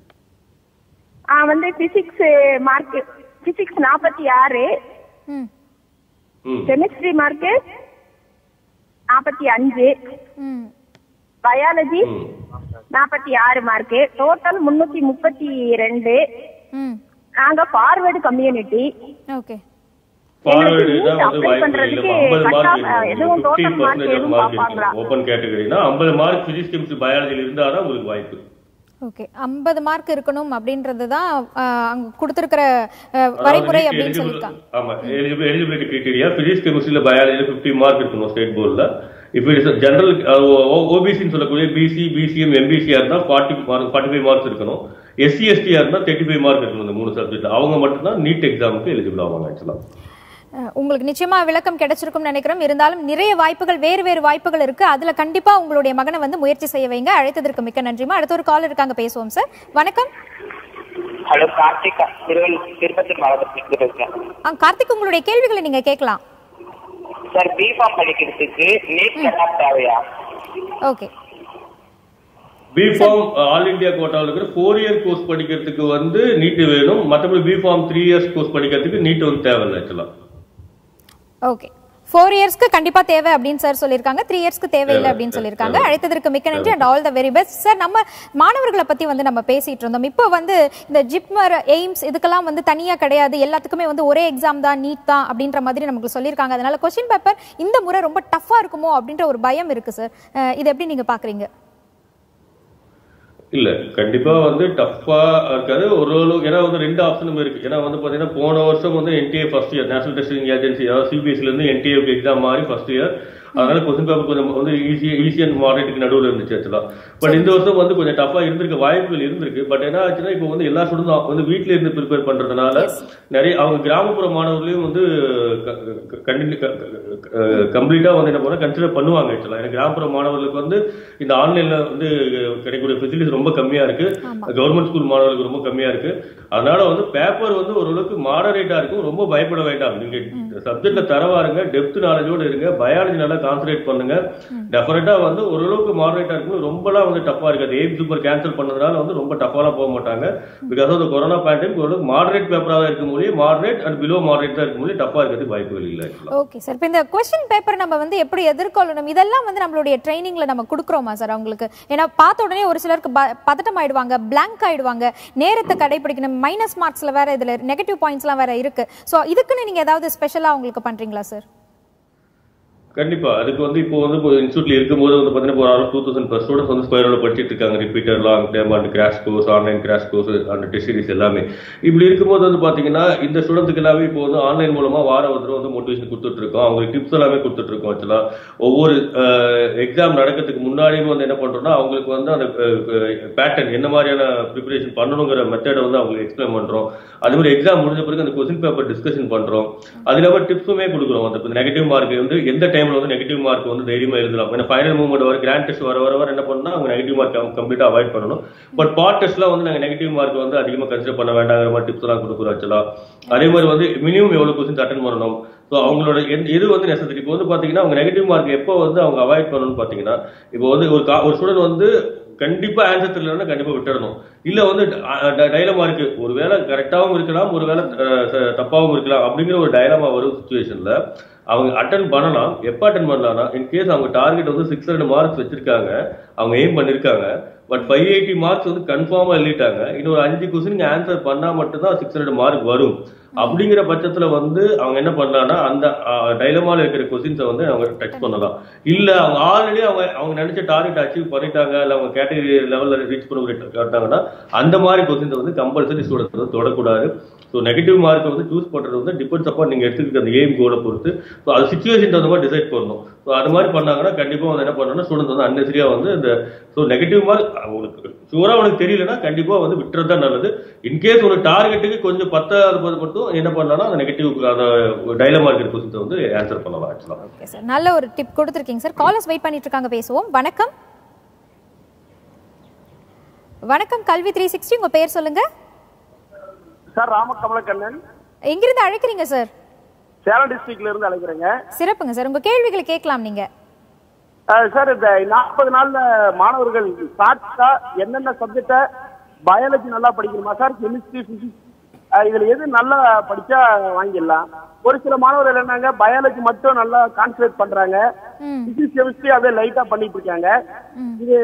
ஆ வந்து பிசிக்ஸ் மார்க் பிசிக்ஸ் நாற்பத்தி ஆறு ம் ம் கெமிஸ்ட்ரி மார்க் நாற்பத்தி அஞ்சு ம் பயாலஜி நாற்பத்தி ஆறு மார்க் டோட்டல் முன்னூத்தி முப்பத்தி ரெண்டு ம் நாங்க ஃபார்வேர்டு கம்யூனிட்டி ஓகே ஃபார்வர்டு தான் வந்து apply வாய்ப்பு பண்றதுக்கு இல்லை ஐம்பது cut off, மார்க் எதுவும் total ஃபிஃப்டீன் mark பர்சன்டேஜ் எதுவும் மார்க் பார்ப்பாங்களா? இருக்கு ஓப்பன் கேட்டகரினா ஐம்பது மார்க் பிசிக்ஸ் கெமிஸ்ட்ரி பயாலஜியில் இருந்தால் தான் உங்களுக்கு வாய்ப்பு ஓகே ஐம்பது மார்க் இருக்கணும் அப்படின்றது தான் அங்க கொடுத்துருக்கிற வரைமுறை அதாவது அப்படின்னு eligible- சொல்லியிருக்காங்க ஆமா எலிஜிபிள் எலிஜிபிலிட்டி கிரைட்டீரியா பிசிக்ஸ் கெமிஸ்ட்ரியில பயாலஜியில் ஃபிஃப்டி மார்க் இருக்கணும் ஸ்டேட் போர்டில் இப்போ இட்ஸ் ஜெனரல் ஓபிசின்னு சொல்லக்கூடிய பிசி பிசிஎம் எம்பிசியா இருந்தால் forty mark forty five marks இருக்கணும் எஸ்சி எஸ்டியா இருந்தால் தேர்ட்டி ஃபைவ் மார்க் இருக்கணும் இந்த மூணு சப்ஜெக்ட் அவங்க மட்டும்தான் நீட் எக்ஸாமுக்கு எலிஜிபிள் ஆவாங்க ஆக்சுவலாக அஹ், உங்களுக்கு நிச்சயமா விளக்கம் கிடைச்சிருக்கும் நினைக்கிறோம் இருந்தாலும் நிறைய வாய்ப்புகள் வேறு வேறு வாய்ப்புகள் இருக்கு அதுல கண்டிப்பா உங்களுடைய மகனை வந்து முயற்சி செய்ய வைங்க அழைத்ததற்கு மிக்க நன்றிமா அடுத்த ஒரு கால் இருக்காங்க பேசுவோம் சார் வணக்கம் ஹலோ கார்த்திக் திருவள்ளூர் திருப்பத்தூர் மாவட்டத்தில் இருக்கேன் ஆ, கார்த்திக் உங்களுடைய கேள்விகளை நீங்க கேட்கலாம் சார் பிஃபார்ம் படிக்கிறதுக்கு நீட் கட் ஆஃப் தேவையா ஓகே பிஃபார்ம் ஆல் இந்தியா கோட்டாவில் இருக்கிற ஃபோர் இயர் கோர்ஸ் படிக்கிறதுக்கு வந்து நீட் வேணும் மற்றபடி பிஃபார்ம் த்ரீ இயர்ஸ் கோர்ஸ் படிக்கிறதுக்கு நீட் வந்து தேவையில்லை ஆக்சுவலாக ஓகே ஃபோர் இயர்ஸ்க்கு கண்டிப்பா தேவை அப்படின்னு சார் சொல்லியிருக்காங்க த்ரீ இயர்ஸ்க்கு தேவையில்லை தேவை, அப்படின்னு சொல்லியிருக்காங்க தேவை. அழைத்ததற்கு மிக்க நன்றி and all the very best sir நம்ம மாணவர்களை பத்தி வந்து நம்ம பேசிட்டு இருந்தோம் இப்போ வந்து இந்த ஜிப்மர் எய்ம்ஸ் இதுக்கெல்லாம் வந்து தனியா கிடையாது எல்லாத்துக்குமே வந்து ஒரே எக்ஸாம் தான் நீட் தான் அப்படின்ற மாதிரி நமக்கு சொல்லியிருக்காங்க அதனால கொஸ்டின் பேப்பர் இந்த முறை ரொம்ப டஃப்பா இருக்குமோ அப்படின்ற ஒரு பயம் இருக்கு சார் இது எப்படி நீங்க பாக்குறீங்க இல்ல கண்டிப்பா வந்து டஃப்பா இருக்காது ஓரளவு ஏன்னா வந்து ரெண்டு ஆப்ஷனும் இருக்கு ஏன்னா வந்து பாத்தீங்கன்னா போன வருஷம் வந்து NTA first year national testing agency அதாவது சிபிஎஸ்சில இருந்து என்டிஏ எக்ஸாம் மாதிரி ஃபர்ஸ்ட் இயர் அதனால கொஸ்டின் பேப்பர் கொஞ்சம் வந்து ஈஸி ஈஸி அண்ட் மாடரேட்டுக்கு நடுவில் இருந்துச்சு ஆக்சுவலா பட் இந்த வருஷம் வந்து கொஞ்சம் டஃபா இருந்திருக்க வாய்ப்புகள் இருந்திருக்கு பட் என்ன ஆச்சுன்னா இப்போ வந்து எல்லா ஸ்டூடெண்ட்ஸும் வந்து வீட்ல இருந்து ப்ரிப்பேர் பண்றதுனால நிறைய அவங்க கிராமப்புற மாணவர்களையும் வந்து கம்ப்ளீட்டா வந்து என்ன பண்ண கன்சிடர் பண்ணுவாங்க ஆக்சுவலா ஏன்னா கிராமப்புற மாணவர்களுக்கு வந்து இந்த ஆன்லைன்ல வந்து கிடைக்கக்கூடிய ஃபெசிலிட்டிஸ் ரொம்ப கம்மியா இருக்கு கவர்மெண்ட் ஸ்கூல் மாணவர்களுக்கு ரொம்ப கம்மியா இருக்கு அதனால வந்து பேப்பர் வந்து ஓரளவுக்கு மாடரேட்டா இருக்கும் ரொம்ப பயப்பட வேண்டாம் நீங்க சப்ஜெக்ட்ல தரவா இருங்க டெப்த் நாலேஜோட இருங்க பயாலஜி நல்லா கான்சன்ட்ரேட் பண்ணுங்க டெஃபினட்டா வந்து ஓரளவுக்கு மாடரேட்டா இருக்கும் ரொம்பலாம் வந்து டஃபா இருக்காது எய்ம் சூப்பர் கேன்சல் பண்ணதுனால வந்து ரொம்ப டஃபாலாம் போக மாட்டாங்க பிகாஸ் ஆஃப் கொரோனா பேண்டமிக் ஓரளவுக்கு மாடரேட் பேப்பரா தான் இருக்க முடியும் மாடரேட் அண்ட் பிலோ மாடரேட் தான் இருக்க முடியும் டஃபா இருக்கிறது வாய்ப்புகள் இல்லை ஓகே சார் இப்போ இந்த கொஸ்டின் பேப்பர் நம்ம வந்து எப்படி எதிர்கொள்ளணும் இதெல்லாம் வந்து நம்மளுடைய ட்ரைனிங்ல நம்ம கொடுக்குறோமா சார் அவங்களுக்கு ஏன்னா பார்த்த உடனே ஒரு சிலருக்கு ப- பதட்டம் ஆயிடுவாங்க blank ஆயிடுவாங்க நேரத்தை கடைபிடிக்கணும் மைனஸ் மார்க்ஸ்ல வேற இதுல நெகட்டிவ் பாயிண்ட்ஸ்லாம் வேற இருக்கு ஸோ இதுக்குன்னு நீங்க ஏதாவது ஸ்பெஷலா அவங்களுக்கு பண்றீங்களா சார் கண்டிப்பா அதுக்கு வந்து இப்போ வந்து இப்போ இன்ஸ்டியூட்ல இருக்கும்போது வந்து பாத்தீங்கன்னா ஒரு டூ தௌசண்ட் ப்ளஸ் ஸ்டூடெண்ட்ஸ் வந்து ஸ்கொயரோட படிச்சிட்டு இருக்காங்க repeater long term and crash course online crash course and test series எல்லாமே இப்படி இருக்கும்போது வந்து பாத்தீங்கன்னா இந்த ஸ்டூடெண்ட்ஸ்க்கு எல்லாமே இப்போ வந்து ஆன்லைன் மூலமா வார ஒரு தடவை வந்து மோட்டிவேஷன் கொடுத்துட்டு இருக்கோம் அவங்களுக்கு டிப்ஸ் எல்லாமே கொடுத்துட்டு இருக்கோம் ஆக்சுவலா ஒவ்வொரு எக்ஸாம் நடக்கிறதுக்கு முன்னாடியும் வந்து என்ன பண்றோம்னா அவங்களுக்கு வந்து அந்த பேட்டர்ன் என்ன மாதிரியான ப்ரிப்பரேஷன் பண்ணணுங்கிற மெத்தடை வந்து அவங்களுக்கு எக்ஸ்பிளைன் பண்றோம் அதே மாதிரி எக்ஸாம் முடிஞ்ச பிறகு அந்த கொஸ்டின் பேப்பர் டிஸ்கஷன் பண்றோம் அது இல்லாம டிப்ஸுமே கொடுக்குறோம் அந்த நெகட்டிவ் மார்க் வந்து எந்த டைம்ல வந்து நெகட்டிவ் மார்க் வந்து தைரியமா எழுதலாம் ஏன்னா ஃபைனல் மூவ்மெண்ட் வர கிராண்ட் டெஸ்ட் வர வர வர என்ன பண்ணா அவங்க நெகட்டிவ் மார்க் கம்ப்ளீட்டா அவாய்ட் பண்ணணும் பட் பார்ட் டெஸ்ட்ல வந்து நாங்க நெகட்டிவ் மார்க் வந்து அதிகமா கன்சிடர் பண்ண வேண்டாங்கிற மாதிரி டிப்ஸ் எல்லாம் கொடுக்குறோம் ஆக்சுவலா அதே மாதிரி வந்து மினிமம் எவ்வளவு கொஸ்டின்ஸ் அட்டன் பண்ணணும் ஸோ அவங்களோட எந்த- எது வந்து நெசசரி இப்போ வந்து பாத்தீங்கன்னா அவங்க நெகட்டிவ் மார்க் எப்போ வந்து அவங்க அவாய்ட் பண்ணணும்னு பாத்தீங்கன்னா இப்போ வந்து ஒரு கா- ஒரு ஸ்டூடெண்ட் வந்து கண்டிப்பா ஆன்சர் தெரியலன்னா கண்டிப்பா விட்டுறணும் இல்ல வந்து டைலமா இருக்கு ஒருவேளை கரெக்டாவும் இருக்கலாம் ஒருவேளை அஹ், ச- தப்பாவும் இருக்கலாம் அப்படிங்கிற ஒரு டைலமா வரும் சுச்சுவேஷன்ல அவங்க அட்டன் பண்ணலாம் எப்ப அட்டன் பண்ணலாம்னா இன் கேஸ் அவங்க டார்கெட் வந்து சிக்ஸ் ஹண்ட்ரட் மார்க்ஸ் வச்சிருக்காங்க அவங்க எய்ம் பண்ணிருக்காங்க பட் ஃபைவ் எயிட்டி மார்க்ஸ் வந்து கன்ஃபார்மா எழுதிட்டாங்க இன்னொரு அஞ்சு கொஸ்டின் ஆன்சர் பண்ணா மட்டும்தான் சிக்ஸ் ஹண்ட்ரட் மார்க் வரும் அப்படிங்கிற பட்சத்துல வந்து அவங்க என்ன பண்ணலாம்னா அந்த டைலமால இருக்கிற கொஸ்டின்ஸை வந்து அவங்க டச் பண்ணலாம் இல்ல அவங்க ஆல்ரெடி அவங்க அவங்க நினைச்ச டார்கெட் அச்சீவ் பண்ணிட்டாங்க இல்ல அவங்க கேட்டகரி லெவல்ல ரீச் பண்ண காட்டாங்கன்னா அந்த மாதிரி கொஸ்டின்ஸை வந்து கம்பல்சரி ஸ்டூடெண்ட்ஸ் வந்து தொடக்கூடாது ஸோ நெகட்டிவ் மார்க்கை வந்து சூஸ் பண்றது வந்து டிபெண்ட்ஸ் அப்பா நீங்க எடுத்துக்கிற அந்த எய்ம் கோலை பொறுத்து ஸோ அது சுச்சுவேஷன் தகுந்த மாதிரி டிசைட் பண்ணணும் ஸோ அது மாதிரி பண்ணாங்கன்னா கண்டிப்பா வந்து என்ன பண்ணணும்னா ஸ்டூடெண்ட்ஸ் வந்து அன்னெசரியா வந்து இந்த ஸோ நெகட்டிவ் மார்க் அவங்களுக்கு ஷூரா உனக்கு தெரியலன்னா கண்டிப்பா வந்து விட்டுறது தான் நல்லது இன்கேஸ் ஒரு டார்கெட்டுக்கு கொஞ்சம் பத்தாவது போது மட்டும் என்ன பண்ணலாம்னா அந்த நெகட்டிவ் அந்த டைலமா இருக்கிற கொஸ்டின்ஸை வந்து ஆன்சர் பண்ணலாம் ஆக்சுவலா ஓகே சார் நல்ல ஒரு டிப் கொடுத்துருக்கீங்க சார் காலர்ஸ் வெயிட் பண்ணிட்டு இருக்காங்க பேசுவோம் வணக்கம் வணக்கம் கல்வி த்ரீ சிக்ஸ்டி உங்க பேர் சொல்லுங்க சார் ராமகமலக்கண்ணன் எங்கிருந்து அழைக்கிறீங்க சார் சேலம் டிஸ்ட்ரிக்ட்ல இருந்து அழைக்கிறேங்க சிறப்புங்க சார் உங்க கேள்விகளை கேட்கலாம் நீங்க அஹ் சார் இந்த நாற்பது நாள்ல மாணவர்கள் ஷார்ட்டா என்னென்ன சப்ஜெக்ட பயாலஜி நல்லா படிக்கணுமா சார் கெமிஸ்ட்ரி பிசிக்ஸ் இதுல எது நல்லா படிச்சா வாங்கிடலாம் ஒரு சில மாணவர்கள் என்னங்க பயாலஜி மட்டும் நல்லா கான்சன்ட்ரேட் பண்றாங்க பிசிக்ஸ் கெமிஸ்ட்ரி அப்படியே லைட்டா பண்ணிட்டு இருக்காங்க இது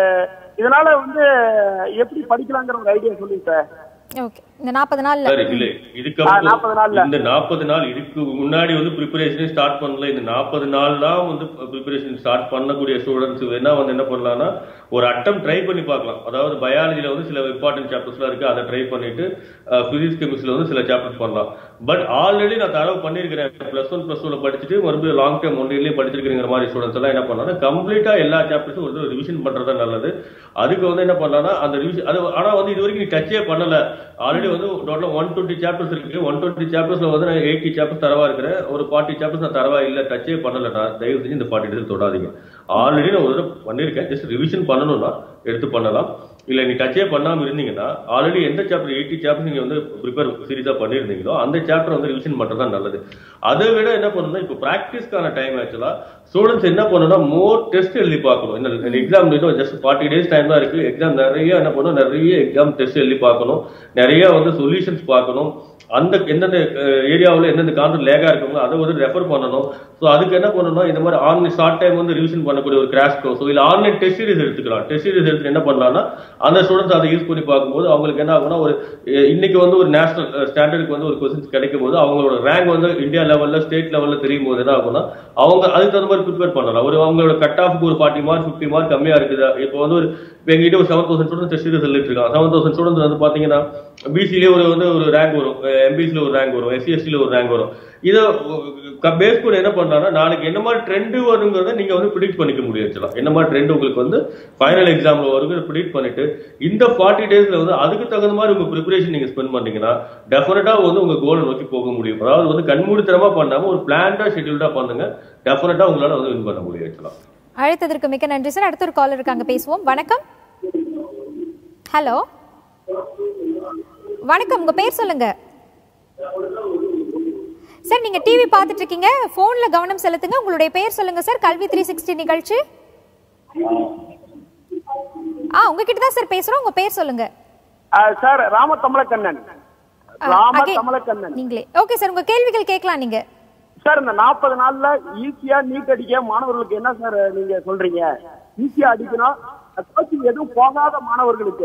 இதனால வந்து எப்படி படிக்கலாங்கிற ஒரு ஐடியா சொல்லுங்க சார் ஓகே இந்த நாற்பது நாள்ல சரி இல்ல இதுக்கு ஆ, 40 நாள்ல. இந்த நாற்பது நாள் இதுக்கு முன்னாடி வந்து ப்ரிப்பரேஷனே ஸ்டார்ட் பண்ணல இந்த நாற்பது நாள் தான் வந்து ப்ரிப்பரேஷன் ஸ்டார்ட் பண்ணக்கூடிய ஸ்டூடெண்ட்ஸ் வேணா வந்து என்ன பண்ணலாம்னா ஒரு அட்டம் ட்ரை பண்ணி பார்க்கலாம் அதாவது பயாலஜில வந்து சில இம்பார்ட்டன்ட் சாப்டர்ஸ்லாம் இருக்கு அதை ட்ரை பண்ணிட்டு பிசிக்ஸ் கெமிஸ்ட்ரியில் வந்து சில சாப்டர்ஸ் பண்ணலாம் பட் ஆல்ரெடி நான் தரவு பண்ணியிருக்கிறேன் ப்ளஸ் ஒன் ப்ளஸ் டூல படிச்சுட்டு மறுபடியும் லாங் டேர்ம் ஒன் இயர்லேயே படிச்சிருக்கிற மாதிரி ஸ்டூடெண்ட்ஸ் எல்லாம் என்ன பண்ணலாம் கம்ப்ளீட்டா எல்லா சாப்டர்ஸும் ஒரு ரிவிஷன் பண்றது நல்லது அதுக்கு வந்து என்ன பண்ணலாம்னா அந்த ரிவிஷன் அது ஆனா வந்து இது வரைக்கும் நீ டச்சே பண்ணல ஆல்ரெடி வந்து டோட்டலா ஒன் டுவெண்ட்டி சாப்டர்ஸ் இருக்கு ஒன் டுவெண்ட்டி சாப்டர்ஸ்ல வந்து நான் எயிட்டி சாப்டர்ஸ் தரவா இருக்கிறேன் ஒரு ஃபார்ட்டி சாப்டர்ஸ் நான் தரவா இல்ல டச்சே பண்ணல நான் தயவு செஞ்சு இந்த ஃபார்ட்டி டேஸ் தொடாதீங்க ஆல்ரெடி நான் ஒரு தடவை பண்ணியிருக்கேன் ஜஸ்ட் ரிவிஷன் பண்ணணும்னா எடுத்து பண்ணலாம் இல்ல நீ டச்சே பண்ணாம இருந்தீங்கன்னா ஆல்ரெடி எந்த சாப்டர் எயிட்டி சாப்டர் நீங்க வந்து ப்ரிப்பேர் சீரியஸா பண்ணியிருந்தீங்களோ அந்த சாப்டர் வந்து ரிவிஷன் பண்றது தான் நல்லது அதை விட என்ன பண்ணணும்னா இப்போ ப்ராக்டிஸ்க்கான டைம் ஆக்சுவலா ஸ்டூடெண்ட்ஸ் என்ன பண்ணணும்னா மோர் டெஸ்ட் எழுதி பார்க்கணும் இந்த எக்ஸாம் இன்னும் ஜஸ்ட் ஃபார்ட்டி டேஸ் டைம் தான் இருக்கு எக்ஸாம் நிறைய என்ன பண்ணணும் நிறைய எக்ஸாம் டெஸ்ட் எழுதி பார்க்கணும் நிறைய வந்து சொல்யூஷன்ஸ் பார்க்கணும் அந்த எந்தெந்த ஏரியாவில் எந்தெந்த கான்செப்ட் லேகா இருக்குங்களோ அதை வந்து ரெஃபர் பண்ணணும் ஸோ அதுக்கு என்ன பண்ணணும் இந்த மாதிரி ஆன்லைன் ஷார்ட் டைம் வந்து ரிவிஷன் பண்ணக்கூடிய ஒரு கிராஷ் கோர்ஸ் இல்லை ஆன்லைன் டெஸ்ட் சீரிஸ் எடுத்துக்கலாம் டெஸ்ட் சீரிஸ் எடுத்து என்ன பண்ணலாம்னா அந்த ஸ்டூடெண்ட்ஸ் அதை யூஸ் பண்ணி பார்க்கும்போது அவங்களுக்கு என்ன ஆகும்னா ஒரு அஹ், இன்னைக்கு வந்து ஒரு நேஷனல் ஸ்டாண்டர்டுக்கு வந்து ஒரு கொஸ்டின்ஸ் கிடைக்கும் போது அவங்களோட ரேங்க் வந்து இந்தியா லெவல்ல ஸ்டேட் லெவல்ல தெரியும் போது என்ன ஆகும்னா அவங்க அதுக்கு தகுந்த மாதிரி ப்ரிப்பேர் பண்ணலாம் ஒரு அவங்களோட கட் ஆஃப்க்கு ஒரு ஃபார்ட்டி மார்க் ஃபிஃப்டி மார்க் கம்மியா இருக்குது இப்போ வந்து ஒரு இப்போ எங்ககிட்ட ஒரு seven thousand students test series எழுதிட்டு இருக்காங்க செவன் தௌசண்ட் ஸ்டூடெண்ட்ஸ் வந்து பாத்தீங்கன்னா பிசிலே ஒரு வந்து ஒரு ரேங்க் வரும் எம்பிசில ஒரு ரேங்க் வரும் எஸ்சி எஸ்டில ஒரு ரேங்க் வரும் இதை பேஸ் கூட என்ன பண்ணலாம்னா நாளைக்கு என்ன மாதிரி ட்ரெண்ட் வருங்கிறத நீங்க வந்து ப்ரிடிக்ட் பண்ணிக்க முடியும் actually. என்ன மாதிரி ட்ரெண்ட் உங்களுக்கு வந்து ஃபைனல் எக்ஸாம்ல வருங்கிறத ப்ரிடிக்ட் பண்ணிட்டு இந்த ஃபார்ட்டி டேஸ்ல வந்து அதுக்கு தகுந்த மாதிரி உங்க ப்ரிப்பரேஷன் நீங்க ஸ்பெண்ட் பண்ணீங்கன்னா டெஃபினட்டா வந்து உங்க கோலை நோக்கி போக முடியும் அதாவது வந்து கண்மூடித்தனமா பண்ணாம ஒரு பிளான்டா ஷெட்யூல்டா பண்ணுங்க டெஃபினட்டா உங்களால வந்து வின் பண்ண முடியும் actually. அழைத்ததற்கு மிக்க நன்றி சார் அடுத்த ஒரு காலர் இருக்காங்க பேசுவோம் வணக்கம் ஹலோ வணக்கம் உங்க பேர் சொல்லுங்க சார் நீங்க டிவி பார்த்துட்டு இருக்கீங்க போன்ல கவனம் செலுத்துங்க உங்களுடைய பெயர் சொல்லுங்க சார் கல்வி த்ரீ சிக்ஸ்டி நிகழ்ச்சி ஆ உங்ககிட்ட தான் சார் பேசுறோம் உங்க பேர் சொல்லுங்க சார் ராம தமிழக்கண்ணன் ஆ, ராம again, தமிழக்கண்ணன் நீங்களே ஓகே சார் உங்க கேள்விகள் கேட்கலாம் நீங்க சார் இந்த நாற்பது நாள்ல ஈஸியா நீட் அடிக்க மாணவர்களுக்கு என்ன சார் நீங்க சொல்றீங்க ஈஸியா அடிக்கணும் கோச்சிங் எதுவும் போகாத மாணவர்களுக்கு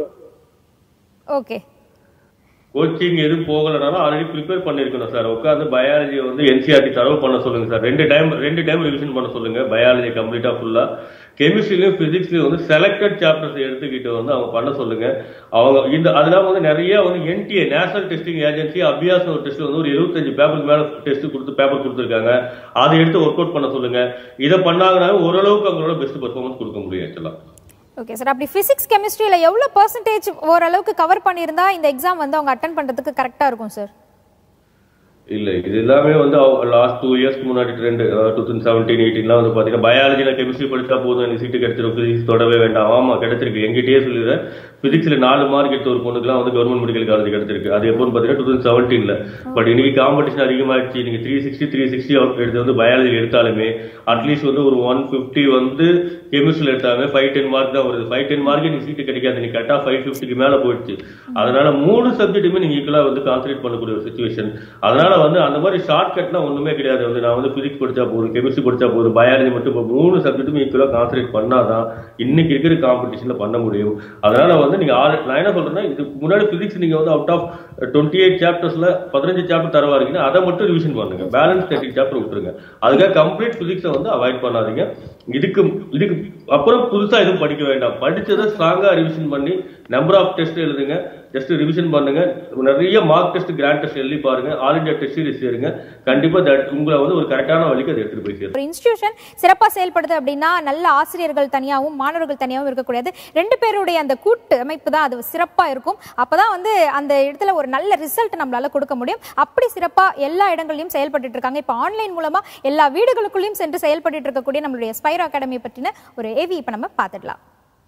ஓகே கோச்சிங் எதுவும் போகலனாலும் ஆல்ரெடி ப்ரிப்பேர் பண்ணிருக்கணும் சார் உட்காந்து பயாலஜி வந்து என்சிஆர்டி தரவு பண்ண சொல்லுங்க சார் ரெண்டு டைம் ரெண்டு டைம் ரிவிஷன் பண்ண சொல்லுங்க பயாலஜி கம்ப்ளீட்டா ஃபுல்லா கெமிஸ்ட்ரிலையும் பிசிக்ஸ்லயும் வந்து செலக்டட் சாப்டர்ஸ் எடுத்துக்கிட்டு வந்து அவங்க பண்ண சொல்லுங்க அவங்க இந்த அதெல்லாம் வந்து நிறைய வந்து NTA national testing agency Abhyas ஒரு டெஸ்ட் வந்து ஒரு இருபத்தஞ்சு பேப்பருக்கு மேல டெஸ்ட் கொடுத்து பேப்பர் கொடுத்துருக்காங்க அதை எடுத்து ஒர்க் அவுட் பண்ண சொல்லுங்க இதை பண்ணாங்கனாலும் ஓரளவுக்கு அவங்களோட பெஸ்ட் பெர்ஃபார்மன்ஸ் கொடுக்க முடியும் ஆக்சுவலா ஓகே சார் அப்படி பிசிக்ஸ் கெமிஸ்ட்ரியில எவ்வளவு பர்சன்டேஜ் ஓரளவுக்கு கவர் பண்ணியிருந்தா இந்த எக்ஸாம் வந்து அவங்க அட்டன் பண்றதுக்கு கரெக்டா இருக்கும் சார் இல்ல இது எல்லாமே வந்து லாஸ்ட் டூ இயர்ஸ்க்கு முன்னாடி ட்ரெண்ட் டூ தௌசண்ட் செவன்டீன் எயிட்டீன்லாம் வந்து பாத்தீங்கன்னா பயாலஜில கெமிஸ்ட்ரி படிச்சா போதும் எனக்கு சீட்டு கிடைச்சிரும் பிசிக்ஸ் தொடவே வேண்டாம் ஆமா கிடைச்சிருக்கு எங்கிட்டயே சொல்லிடுறேன் பிசிக்ஸ்ல நாலு மார்க் எடுத்த ஒரு பொண்ணுக்குலாம் வந்து கவர்மெண்ட் மெடிக்கல் காலேஜ் கிடைச்சிருக்கு அது எப்போன்னு பாத்தீங்கன்னா டூ தௌசண்ட் செவன்டீன்ல பட் இன்னைக்கு காம்படிஷன் அதிகமாயிடுச்சு நீங்க த்ரீ சிக்ஸ்டி த்ரீ சிக்ஸ்டி எடுத்து வந்து பயாலஜி எடுத்தாலுமே அட்லீஸ்ட் வந்து ஒரு ஒன் ஃபிஃப்டி வந்து கெமிஸ்ட்ரியில் எடுத்தாங்க ஃபைவ் டென் மார்க் தான் வருது ஃபைவ் டென் மார்க் நீங்க சீட்டு கிடைக்காது நீ கரெக்டாக ஃபைவ் ஃபிஃப்டிக்கு மேல போயிடுச்சு அதனால மூணு சப்ஜெக்ட்டுமே நீங்க ஈக்குவலா வந்து கான்சன்ட்ரேட் பண்ணக்கூடிய ஒரு சுச்சுவேஷன் அதனால வந்து அந்த மாதிரி ஷார்ட் கட்லாம் ஒண்ணுமே கிடையாது வந்து நான் வந்து பிசிக்ஸ் படிச்சா போதும் கெமிஸ்ட்ரி படிச்சா போதும் பயாலஜி மட்டும் இப்போ மூணு சப்ஜெக்ட்டுமே ஈக்குவலா கான்சன்ட்ரேட் பண்ணாதான் இன்னைக்கு இருக்கிற காம்படிஷன்ல பண்ண முடியும் அதனால வந்து நீங்க ஆறு நான் என்ன சொல்றேன்னா இதுக்கு முன்னாடி பிசிக்ஸ் நீங்க வந்து அவுட் ஆஃப் டுவெண்ட்டி எயிட் சாப்டர்ஸ்ல பதினஞ்சு சாப்டர் தரவா இருக்கீங்கன்னா அதை மட்டும் ரிவிஷன் பண்ணுங்க பேலன்ஸ் தேர்ட்டி சாப்டர் விட்டுருங்க அதுக்காக கம்ப்ளீட் பிசிக்ஸை வந்து அவாய்ட் பண்ணாதீங்க இதுக்கு இதுக்கு அப்புறம் புதுசா எதுவும் படிக்க வேண்டாம் படிச்சதை ஸ்ட்ராங்கா ரிவிஷன் பண்ணி நம்பர் ஆஃப் டெஸ்ட் எழுதுங்க ஜஸ்ட் ரிவிஷன் பண்ணுங்க நிறைய மார்க் டெஸ்ட் கிராண்ட் டெஸ்ட் எழுதி பாருங்க ஆல் இந்தியா டெஸ்ட் சீரிஸ் சேருங்க கண்டிப்பா that உங்களை வந்து ஒரு கரெக்டான வழிக்கு அதை எடுத்துட்டு போய் சேரும் ஒரு இன்ஸ்டிடியூஷன் சிறப்பாக செயல்படுது அப்படின்னா நல்ல ஆசிரியர்கள் தனியாகவும் மாணவர்கள் தனியாகவும் இருக்கக்கூடியது ரெண்டு பேருடைய அந்த கூட்டு அமைப்பு தான் அது சிறப்பாக இருக்கும் அப்பதான் வந்து அந்த இடத்துல ஒரு நல்ல ரிசல்ட் நம்மளால கொடுக்க முடியும் அப்படி சிறப்பாக எல்லா இடங்களையும் செயல்பட்டு இருக்காங்க இப்போ ஆன்லைன் மூலமா எல்லா வீடுகளுக்குள்ளேயும் சென்று செயல்பட்டு இருக்கக்கூடிய நம்மளுடைய ஸ்பைரோ அகாடமி பற்றின ஒரு ஏவி இப்போ நம்ம பார்த்துடலாம்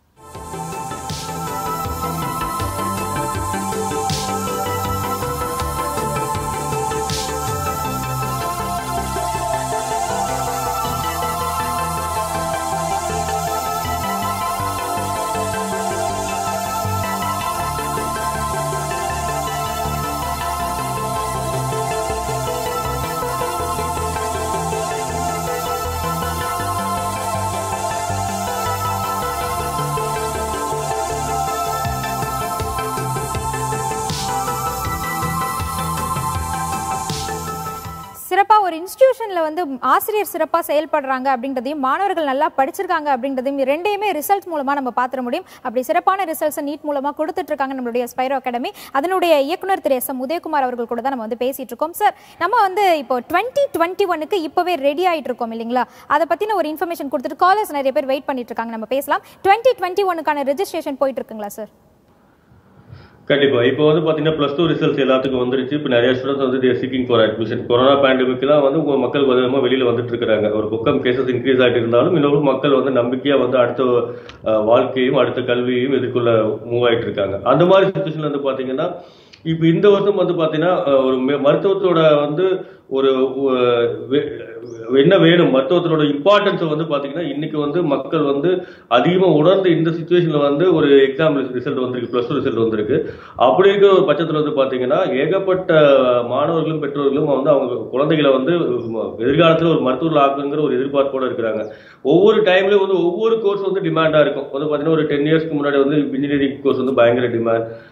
சிறப்பா ஒரு இன்ஸ்டிடியூஷன்ல வந்து ஆசிரியர் சிறப்பா செயல்படுறாங்க அப்படின்றதையும் மாணவர்கள் நல்லா படிச்சிருக்காங்க அப்படின்றதையும் ரெண்டையுமே ரிசல்ட் மூலமா நம்ம பார்த்துட முடியும் அப்படி சிறப்பான ரிசல்ட்ஸ் நீட் மூலமா கொடுத்துட்டு இருக்காங்க நம்மளுடைய ஸ்பைரோ அகாடமி அதனுடைய இயக்குனர் திரு எஸ் எம் உதயகுமார் அவர்கள் கூட தான் நம்ம வந்து பேசிட்டு இருக்கோம் சார் நம்ம வந்து இப்போ டுவெண்ட்டி டுவெண்ட்டி ஒனுக்கு இப்பவே ரெடி ஆயிட்டு இருக்கோம் இல்லைங்களா அதை பத்தின ஒரு இன்ஃபர்மேஷன் கொடுத்துட்டு காலர்ஸ் நிறைய பேர் வெயிட் பண்ணிட்டு இருக்காங்க நம்ம பேசலாம் டுவெண்ட்டி டுவெண்ட்டி ஒனுக்கான ரெஜிஸ்ட்ரேஷன் போயிட்டு இருக்குங்களா சார் கண்டிப்பா இப்போ வந்து பாத்தீங்கன்னா பிளஸ் டூ ரிசல்ட்ஸ் எல்லாத்துக்கும் வந்துருச்சு இப்போ நிறைய ஸ்டூடெண்ட்ஸ் வந்து there seeking for admission corona பேண்டமிக்லாம் வந்து உங்க மக்கள் கொஞ்சமா வெளியில வந்துட்டு இருக்காங்க ஒரு புக்கம் கேசஸ் இன்க்ரீஸ் ஆகிட்டு இருந்தாலும் இன்னொரு மக்கள் வந்து நம்பிக்கையா வந்து அடுத்த அஹ், வாழ்க்கையும் அடுத்த கல்வியையும் இதுக்குள்ள மூவ் ஆயிட்டு இருக்காங்க அந்த மாதிரி சுச்சுவேஷன்ல வந்து பாத்தீங்கன்னா இப்போ இந்த வருஷம் வந்து பாத்தீங்கன்னா அஹ், ஒரு மெ- மருத்துவத்தோட வந்து ஒரு அஹ், வே- என்ன வேணும் மருத்துவத்தோட இம்பார்ட்டன்ஸ் வந்து பாத்தீங்கன்னா இன்னைக்கு வந்து மக்கள் வந்து அதிகமா உணர்ந்து இந்த சுச்சுவேஷன்ல வந்து ஒரு எக்ஸாம் ரிசல்ட் வந்திருக்கு பிளஸ் டூ ரிசல்ட் வந்திருக்கு அப்படி இருக்கிற ஒரு பட்சத்துல வந்து பாத்தீங்கன்னா ஏகப்பட்ட மாணவர்களும் பெற்றோர்களும் வந்து அவங்க குழந்தைகளை வந்து எதிர்காலத்துல ஒரு மருத்துவர் ஆக்குங்கிற ஒரு எதிர்பார்ப்போட இருக்கிறாங்க ஒவ்வொரு டைம்லயும் வந்து ஒவ்வொரு கோர்ஸ் வந்து டிமாண்டா இருக்கும் வந்து பாத்தீங்கன்னா ஒரு டென் இயர்ஸ்க்கு முன்னாடி வந்து இன்ஜினியரிங் கோர்ஸ் வந்து பயங்கர டிமாண்ட்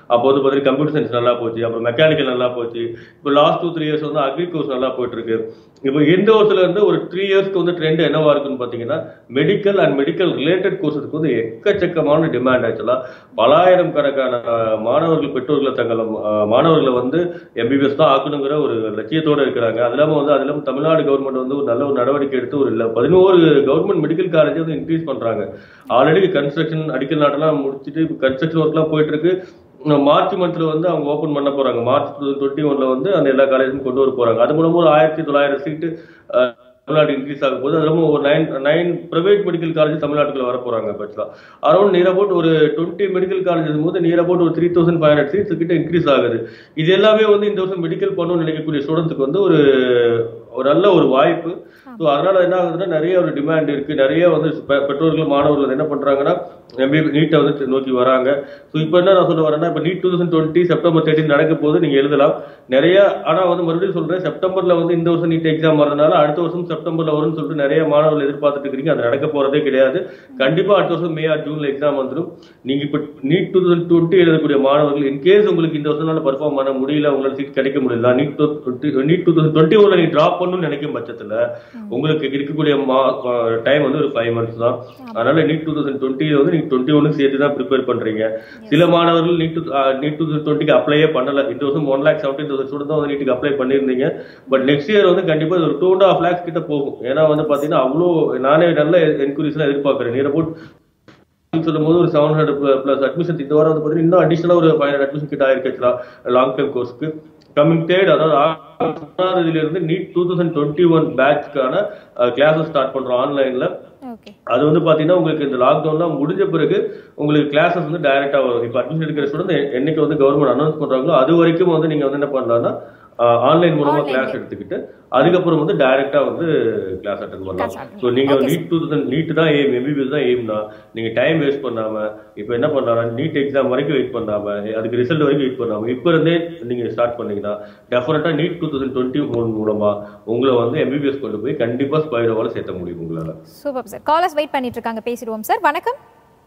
அப்போ வந்து பார்த்தீங்கன்னா கம்ப்யூட்டர் சயின்ஸ் நல்லா போச்சு அப்புறம் மெக்கானிக்கல் நல்லா போச்சு இப்போ லாஸ்ட் டூ த்ரீ இயர்ஸ் வந்து அக்ரி கோர்ஸ் நல்லா போயிட்டு இருக்கு இப்போ இந்த வருஷத்துல இருந்து ஒரு த்ரீ இயர்ஸ்க்கு வந்து ட்ரெண்ட் என்னவா இருக்குன்னு பார்த்தீங்கன்னா மெடிக்கல் அண்ட் மெடிக்கல் ரிலேட்டட் கோர்ஸுக்கு வந்து எக்கச்சக்கமான டிமாண்ட் ஆக்சுவலா பலாயிரம் கணக்கான அஹ், மாணவர்கள் பெற்றோர்களை தங்கள் அஹ், மாணவர்களை வந்து எம்பிபிஎஸ் தான் ஆக்கணுங்கிற ஒரு லட்சியத்தோட இருக்கிறாங்க அது இல்லாம வந்து அது இல்லாம தமிழ்நாடு கவர்மெண்ட் வந்து ஒரு நல்ல ஒரு நடவடிக்கை எடுத்து ஒரு இல்ல- பதினோரு கவர்மெண்ட் மெடிக்கல் காலேஜ் வந்து இன்க்ரீஸ் பண்றாங்க ஆல்ரெடி கன்ஸ்ட்ரக்ஷன் அடிக்கல் நாட்டெல்லாம் முடிச்சுட்டு இப்போ கன்ஸ்ட்ரக்ஷன் ஒர்க்லாம் போயிட்டு இருக்கு இன்னும் மார்ச் மந்த்ல வந்து அவங்க ஓபன் பண்ண போறாங்க மார்ச் டுவெண்ட்டி ஒன்ல வந்து அந்த எல்லா காலேஜும் கொண்டு வர போறாங்க அது மூலமா ஒரு ஆயிரத்தி தொள்ளாயிரம் சீட்டு தமிழ்நாடு இன்க்ரீஸ் ஆக போகுது அது இல்லாமல் ஒரு nine nine private medical college தமிழ்நாட்டுக்குள்ள வர போறாங்க பட்சலாம் அரௌண்ட் நியர் அபவுட் ஒரு டுவெண்ட்டி மெடிக்கல் காலேஜ் போது நியர் அபவுட் ஒரு three thousand five hundred seats கிட்ட இன்க்ரீஸ் ஆகுது இது எல்லாமே வந்து இந்த வருஷம் மெடிக்கல் பண்ணணும்னு நினைக்கக்கூடிய ஸ்டூடெண்ட்ஸ்க்கு வந்து ஒரு ஒரு நல்ல ஒரு வாய்ப்பு ஸோ அதனால என்ன ஆகுதுன்னா நிறைய ஒரு டிமாண்ட் இருக்கு நிறைய வந்து பெ- பெற்றோர்கள் மாணவர்கள் என்ன பண்றாங்கன்னா எம்பி நீட்டை வந்து நோக்கி வராங்க ஸோ இப்போ என்ன நான் சொல்ல வரேன்னா இப்போ NEET two thousand twenty September thirteen நடக்க போது நீங்க எழுதலாம் நிறைய ஆனா வந்து மறுபடியும் சொல்றேன் செப்டம்பர்ல வந்து இந்த வருஷம் நீட் எக்ஸாம் வரதுனால அடுத்த வருஷம் செப்டம்பர்ல வரும்னு சொல்லிட்டு நிறைய மாணவர்கள் எதிர்பார்த்துட்டு இருக்கீங்க அது நடக்க போறதே கிடையாது கண்டிப்பா அடுத்த வருஷம் மே ஆர் ஜூன்ல எக்ஸாம் வந்துடும் நீங்க இப்போ நீட் டூ தௌசண்ட் டுவெண்ட்டி எழுதக்கூடிய மாணவர்கள் இன்கேஸ் உங்களுக்கு இந்த வருஷம்னால பர்ஃபார்ம் பண்ண முடியல உங்களால சீட் கிடைக்க முடியல NEET NEET two thousand twenty ஒன்ல நீங்க டிராப் பண்ணணும்னு நினைக்கும் பட்சத்துல உங்களுக்கு இருக்கக்கூடிய டைம் வந்து ஒரு ஃபைவ் மந்த்ஸ் தான் அதனால நீட் டூ தௌசண்ட் டுவெண்ட்டி வந்து நீங்க டுவெண்ட்டி ஒன்னு சேர்த்து தான் ப்ரிப்பேர் பண்றீங்க சில மாணவர்கள் NEET two NEET two thousand டுவெண்ட்டிக்கு அப்ளையே பண்ணல இந்த வருஷம் one lakh seventeen thousand student தான் வந்து நீட்டுக்கு அப்ளை பண்ணியிருந்தீங்க பட் நெக்ஸ்ட் இயர் வந்து கண்டிப்பா இது ஒரு டூ அண்ட் ஹாஃப் லேக்ஸ் கிட்ட போகும் ஏன்னா வந்து பாத்தீங்கன்னா அவ்வளோ நானே நல்ல என்கொயரிஸ் எல்லாம் எதிர்பார்க்கறேன் நியர் அபவுட் சொல்லும்போது ஒரு செவன் ஹண்ட்ரட் பிளஸ் அட்மிஷன் இந்த வாரம் வந்து பாத்தீங்கன்னா இன்னும் அடிஷனலா ஒரு ஃபைவ் ஹண்ட்ரட் அட்மிஷன் கிட்ட ஆயிருக்கு லாங் டேர்ம் கோர்ஸ்க்கு கமிங் தேர்ட் அதாவது ஆறாம் தேதியில இருந்து NEET two thousand twenty one பேட்ச்க்கான கிளாஸஸ் ஸ்டார்ட் பண்றோம் ஆன்லைன்ல அது வந்து பாத்தீங்கன்னா உங்களுக்கு இந்த லாக்டவுன்லாம் முடிஞ்ச பிறகு உங்களுக்கு கிளாஸஸ் வந்து டைரக்டா வரும் இப்போ அட்மிஷன் எடுக்கிற ஸ்டூடெண்ட் என்னைக்கு வந்து கவர்மெண்ட் அனௌன்ஸ் பண்றாங்களோ அது வரைக்கும் வந்து நீங்க வந்து என்ன பண்ணலாம்னா ஆன்லைன் மூலமா கிளாஸ் எடுத்துக்கிட்டு அதுக்கப்புறம் வந்து டைரக்டா வந்து கிளாஸ் அட்டன் பண்ணலாம் ஸோ நீங்க நீட் டூ தௌசண்ட் நீட் தான் எய்ம் எம்பிபிஎஸ் தான் எய்ம்னா நீங்க டைம் வேஸ்ட் பண்ணாம இப்போ என்ன பண்ணலாம் நீட் எக்ஸாம் வரைக்கும் வெயிட் பண்ணாம அதுக்கு ரிசல்ட் வரைக்கும் வெயிட் பண்ணாம இப்போ இருந்தே நீங்க ஸ்டார்ட் பண்ணீங்கன்னா டெஃபினட்டா நீட் டூ தௌசண்ட் டுவெண்ட்டி மூலமா உங்களை வந்து எம்பிபிஎஸ் கொண்டு போய் கண்டிப்பா ஸ்பைரோவால சேர்த்த முடியும் உங்களால சூப்பர் சார் காலர்ஸ் வெயிட் பண்ணிட்டு இருக்காங்க பேசிடுவோம் சார் வணக்கம்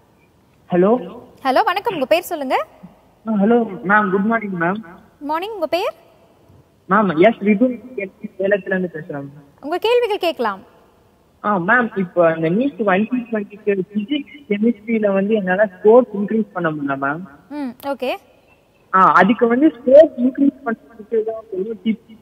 ஹலோ ஹலோ வணக்கம் உங்க பேர் சொல்லுங்க hello ma'am good morning ma'am morning உங்க பேர் மேம் எஸ் ரிதுன் சேலத்துல இருந்து பேசுறேன் உங்க கேள்விகள் கேட்கலாம் ஆ மேம் இப்போ அந்த நீட் டுவெண்ட்டி டுவெண்ட்டிக்கு பிசிக்ஸ் கெமிஸ்ட்ரியில வந்து என்னால ஸ்கோர்ஸ் இன்க்ரீஸ் பண்ண முடியல மேம் ம் ஓகே ஆ அதுக்கு வந்து ஸ்கோர்ஸ் இன்க்ரீஸ் பண்ணுறதுக்கு ஏதாவது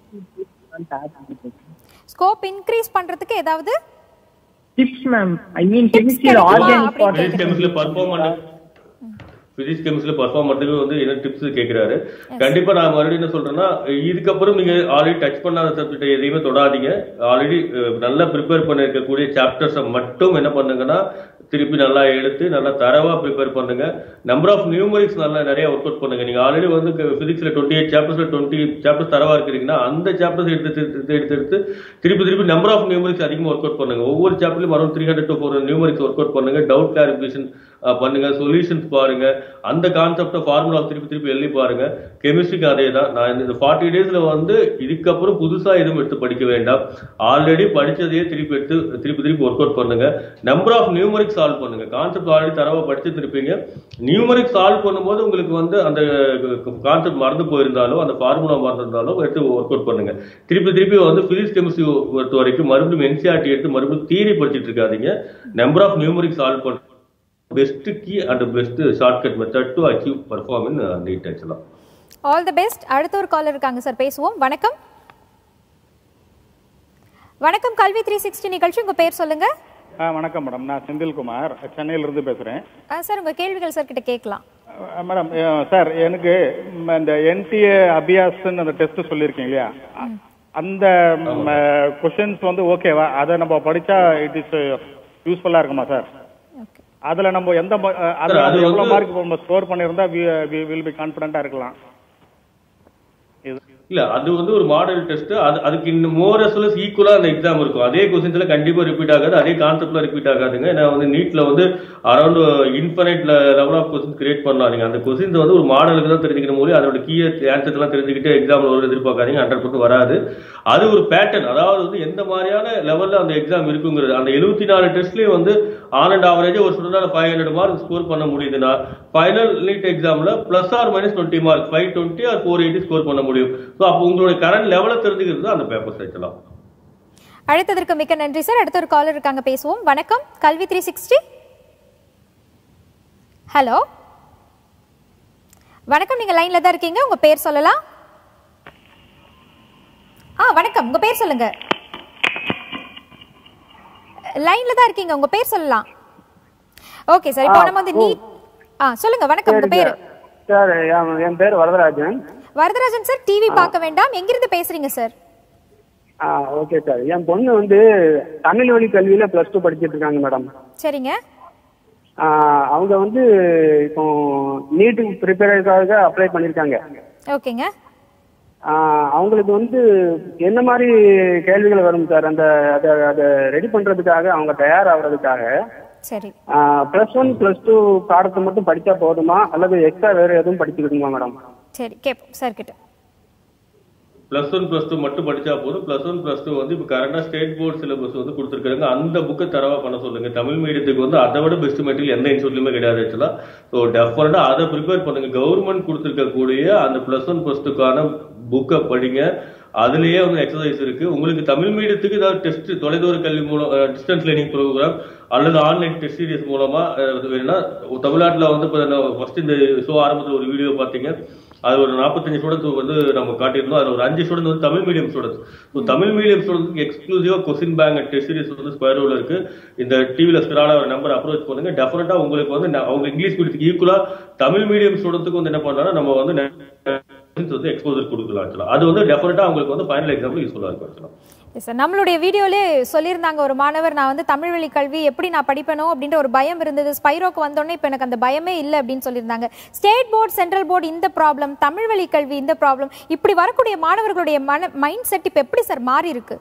டிப்ஸ் ஸ்கோப் இன்க்ரீஸ் பண்றதுக்கு ஏதாவது டிப்ஸ் மேம் ஐ மீன் கெமிஸ்ட்ரியில ஆர்கானிக் பிசிக்ஸ் கெமிஸ்ட்ரியில பர்ஃபார்ம் பண்ண பிசிக்ஸ் கெமிஸ்ட்ரியில பர்ஃபார்ம் பண்றதுக்கு வந்து என்ன டிப்ஸ் கேக்குறாரு கண்டிப்பா நான் மறுபடியும் என்ன சொல்றேன்னா இதுக்கப்புறம் நீங்க ஆல்ரெடி டச் பண்ணாத சப்ஜெக்ட் எதையுமே தொடாதீங்க ஆல்ரெடி நல்லா ப்ரிப்பேர் பண்ணிருக்கக்கூடிய சாப்டர்ஸை மட்டும் என்ன பண்ணுங்கன்னா திருப்பி நல்லா எடுத்து நல்லா தரவா ப்ரிப்பேர் பண்ணுங்க நம்பர் ஆஃப் நியூமரிக்ஸ் நல்லா நிறைய ஒர்க் அவுட் பண்ணுங்க நீங்க ஆல்ரெடி வந்து பிசிக்ஸ்ல டுவெண்ட்டி எயிட் சாப்டர்ஸ்ல டுவெண்ட்டி சாப்டர்ஸ் தரவா இருக்கிறீங்கன்னா அந்த சாப்டர்ஸ் எடுத்து எடுத்து எடுத்து எடுத்து திருப்பி திருப்பி நம்பர் ஆஃப் நியூமரிக்ஸ் அதிகமாக ஒர்க் அவுட் பண்ணுங்க ஒவ்வொரு சாப்டர்லயும் around three hundred to four numerics work out பண்ணுங்க டவுட் கிளாரிஃபிகேஷன் பண்ணுங்க சொல்யூஷன்ஸ் பாருங்க அந்த கான்செப்டை ஃபார்முலா திருப்பி திருப்பி எழுதி பாருங்க கெமிஸ்ட்ரிக்கு அதே தான் நான் இந்த ஃபார்ட்டி டேஸ்ல வந்து இதுக்கப்புறம் புதுசா எதுவும் எடுத்து படிக்க வேண்டாம் ஆல்ரெடி படிச்சதையே திருப்பி எடுத்து திருப்பி திருப்பி ஒர்க் அவுட் பண்ணுங்க நம்பர் ஆஃப் நியூமரிக் சால்வ் பண்ணுங்க கான்செப்ட் ஆல்ரெடி தரவா படிச்சுருப்பீங்க நியூமரிக் சால்வ் பண்ணும்போது உங்களுக்கு வந்து அந்த கான்செப்ட் மறந்து போயிருந்தாலும் அந்த ஃபார்முலா மறந்துருந்தாலும் எடுத்து ஒர்க் அவுட் பண்ணுங்க திருப்பி திருப்பி வந்து பிசிக்ஸ் கெமிஸ்ட்ரி பொறுத்த வரைக்கும் மறுபடியும் என்சிஆர்டி எடுத்து மறுபடியும் தியரி படிச்சுட்டு இருக்காதீங்க நம்பர் ஆஃப் நியூமரிக் சால்வ் பண்ண best key and best shortcut method to achieve perform in NEET ஆக்சுவலா ஆல் தி பெஸ்ட் அடுத்த ஒரு காலர் இருக்காங்க சார் பேசுவோம் வணக்கம் வணக்கம் கல்வி த்ரீ சிக்ஸ்டி நிகழ்ச்சி உங்க பேர் சொல்லுங்க ஆ வணக்கம் மேடம் நான் செந்தில்குமார் சென்னையிலிருந்து பேசுகிறேன் ஆ, சார் உங்க கேள்விகள் சார் கிட்ட கேட்கலாம் மேடம் சார் எனக்கு ம், இந்த என்டிஏ அபியாஸ்ன்னு அந்த டெஸ்ட் சொல்லியிருக்கீங்க இல்லையா அந்த கொஷின்ஸ் வந்து ஓகேவா அதை நம்ம படிச்சா இட் இஸ் யூஸ்ஃபுல்லா இருக்குமா சார் அதுல நம்ம எந்த ம- அஹ், அதுல Sir, அது எவ்வளவு வந்து- மார்க் நம்ம ஸ்கோர் பண்ணியிருந்தா வில் பி கான்பிடண்டா இருக்கலாம் இல்ல அது வந்து ஒரு மாடல் டெஸ்ட் அது அதுக்கு இன்னும் மோர் அஸ் ஈக்குவலா அந்த எக்ஸாம் இருக்கும் அதே கொஸ்டின்ஸ்ல கண்டிப்பா ரிப்பீட் ஆகாது அதே கான்செப்ட்ல ரிப்பீட் ஆகாதுங்க ஏன்னா வந்து நீட்ல வந்து around infinite level of question create பண்ணலாம் நீங்க அந்த கொஸ்டின்ஸ் வந்து ஒரு மாடலுக்கு தான் தெரிஞ்சுக்கணும் போது அதோட கீ ஆன்சர்ஸ் எல்லாம் தெரிஞ்சுக்கிட்டு எக்ஸாம்ல ஒரு எதிர்பார்க்காதீங்க ஹண்ட்ரட் பர்சன்ட் வராது அது ஒரு பேட்டர்ன் அதாவது வந்து எந்த மாதிரியான லெவல்ல அந்த எக்ஸாம் இருக்குங்கிறது அந்த எழுபத்தி நாலு டெஸ்ட்லயும் வந்து ஆன் அண்ட் ஆவரேஜ் ஒரு ஸ்டூடெண்டால ஃபைவ் ஹண்ட்ரட் மார்க் ஸ்கோர் பண்ண முடியுதுன்னா ஃபைனல் நீட் எக்ஸாம்ல plus or minus twenty mark five twenty or four eighty score பண்ண முடியும் ஸோ அப்போ உங்களுடைய கரண்ட் லெவலை தெரிஞ்சுக்கிறது தான் அந்த பேப்பர்ஸ் வைக்கலாம் அழைத்ததற்கு மிக்க நன்றி சார் அடுத்த ஒரு காலர் இருக்காங்க பேசுவோம் வணக்கம் கல்வி த்ரீ சிக்ஸ்டி ஹலோ வணக்கம் நீங்க லைன்ல தான் இருக்கீங்க உங்க பேர் சொல்லலாம் ஆ வணக்கம் உங்க பேர் சொல்லுங்க லைன்ல தான் இருக்கீங்க உங்க பேர் சொல்லலாம் ஓகே சார் இப்போ ஆ, நம்ம வந்து ஓ. நீட் ஆ சொல்லுங்க வணக்கம் உங்க பேரு சார் என் என் பேர் வரதராஜன் வரதராஜன் சார் டிவி பார்க்க வேண்டாம் எங்கிருந்து பேசுறீங்க சார் ஆ ஓகே சார் என் பொண்ணு வந்து தமிழ் வழி கல்வியில பிளஸ் டூ படிச்சிட்டு இருக்காங்க மேடம் சரிங்க ஆ, அவங்க வந்து இப்போ நீட்டுக்கு ப்ரிப்பேருக்காக அப்ளை பண்ணியிருக்காங்க ஓகேங்க ஆ, அவங்களுக்கு வந்து என்ன மாதிரி கேள்விகள் வரும் சார் அந்த அதை அதை ரெடி பண்றதுக்காக அவங்க தயாராகிறதுக்காக சரி பிளஸ் ஒன் பிளஸ் டூ பாடத்தை மட்டும் படிச்சா போதுமா அல்லது எக்ஸ்ட்ரா வேற எதுவும் படிச்சுக்கணுமா மேடம் சரி கேட்போம் சார் கிட்ட பிளஸ் ஒன் பிளஸ் டூ மட்டும் படிச்சா போதும் பிளஸ் ஒன் பிளஸ் டூ வந்து இப்போ கரண்டா ஸ்டேட் போர்ட் சிலபஸ் வந்து கொடுத்துருக்காங்க அந்த புக்கை தரவா பண்ண சொல்லுங்க தமிழ் மீடியத்துக்கு வந்து அதை விட பெஸ்ட் மெட்டீரியல் எந்த இன்ஸ்டியூட்லயுமே கிடையாது ஆக்சுவலா ஸோ டெஃபரண்டா அதை ப்ரிப்பேர் பண்ணுங்க கவர்மெண்ட் கொடுத்துருக்கக்கூடிய அந்த பிளஸ் ஒன் பிளஸ் டூக்கான புக்கை படிங்க அதுலயே வந்து எக்ஸசைஸ் இருக்கு உங்களுக்கு தமிழ் மீடியத்துக்கு ஏதாவது டெஸ்ட் தொலைதூர கல்வி மூலம் டிஸ்டன்ஸ் லேர்னிங் ப்ரோக்ராம் அல்லது ஆன்லைன் டெஸ்ட் சீரிஸ் மூலமா அஹ், வேணும்னா தமிழ்நாட்டில் வந்து இப்போ ஃபர்ஸ்ட் இந்த ஷோ ஆரம்பத்தில் ஒரு வீடியோ பார்த்தீங்க அது ஒரு நாற்பத்தஞ்சு ஸ்டூடெண்ட்ஸ் வந்து நம்ம காட்டியிருந்தோம் அது ஒரு அஞ்சு ஸ்டூடெண்ட் வந்து Tamil medium students so Tamil medium ஸ்டூடெண்ட்ஸ்க்கு எக்ஸ்க்ளூசிவா கொஸ்டின் பேங்க் டெஸ்ட் சீரிஸ் வந்து ஸ்கொயர் ரூல் இருக்கு இந்த டிவியில் ஸ்பிரால ஒரு நம்பர் அப்ரோச் பண்ணுங்க டெஃபினட்டா உங்களுக்கு வந்து ந- அவங்க இங்கிலீஷ் மீடியத்துக்கு ஈக்குவலா தமிழ் மீடியம் ஸ்டூடெண்ட்ஸுக்கு வந்து என்ன பண்ணலாம் நம்ம வந்து நெ- வந்து எக்ஸ்போசர் கொடுக்கலாம் actually. அது வந்து டெஃபினட்டா உங்களுக்கு வந்து ஃபைனல் எக்ஸாம்பிள் யூஸ்ஃபுல்லா இருக்கும் actually. Yes, sir. நம்மளுடைய வீடியோலே சொல்லியிருந்தாங்க ஒரு மாணவர் நான் வந்து தமிழ் வழி கல்வி எப்படி நான் படிப்பனோ அப்படின்ற ஒரு பயம் இருந்தது ஸ்பைரோக்கு வந்தோடனே இப்போ எனக்கு அந்த பயமே இல்லை அப்படின்னு சொல்லியிருந்தாங்க ஸ்டேட் போர்டு சென்ட்ரல் போர்டு இந்த ப்ராப்ளம் தமிழ் வழி கல்வி இந்த ப்ராப்ளம் இப்படி வரக்கூடிய மாணவர்களுடைய மன மைண்ட் செட் இப்போ எப்படி சார் மாறி இருக்கு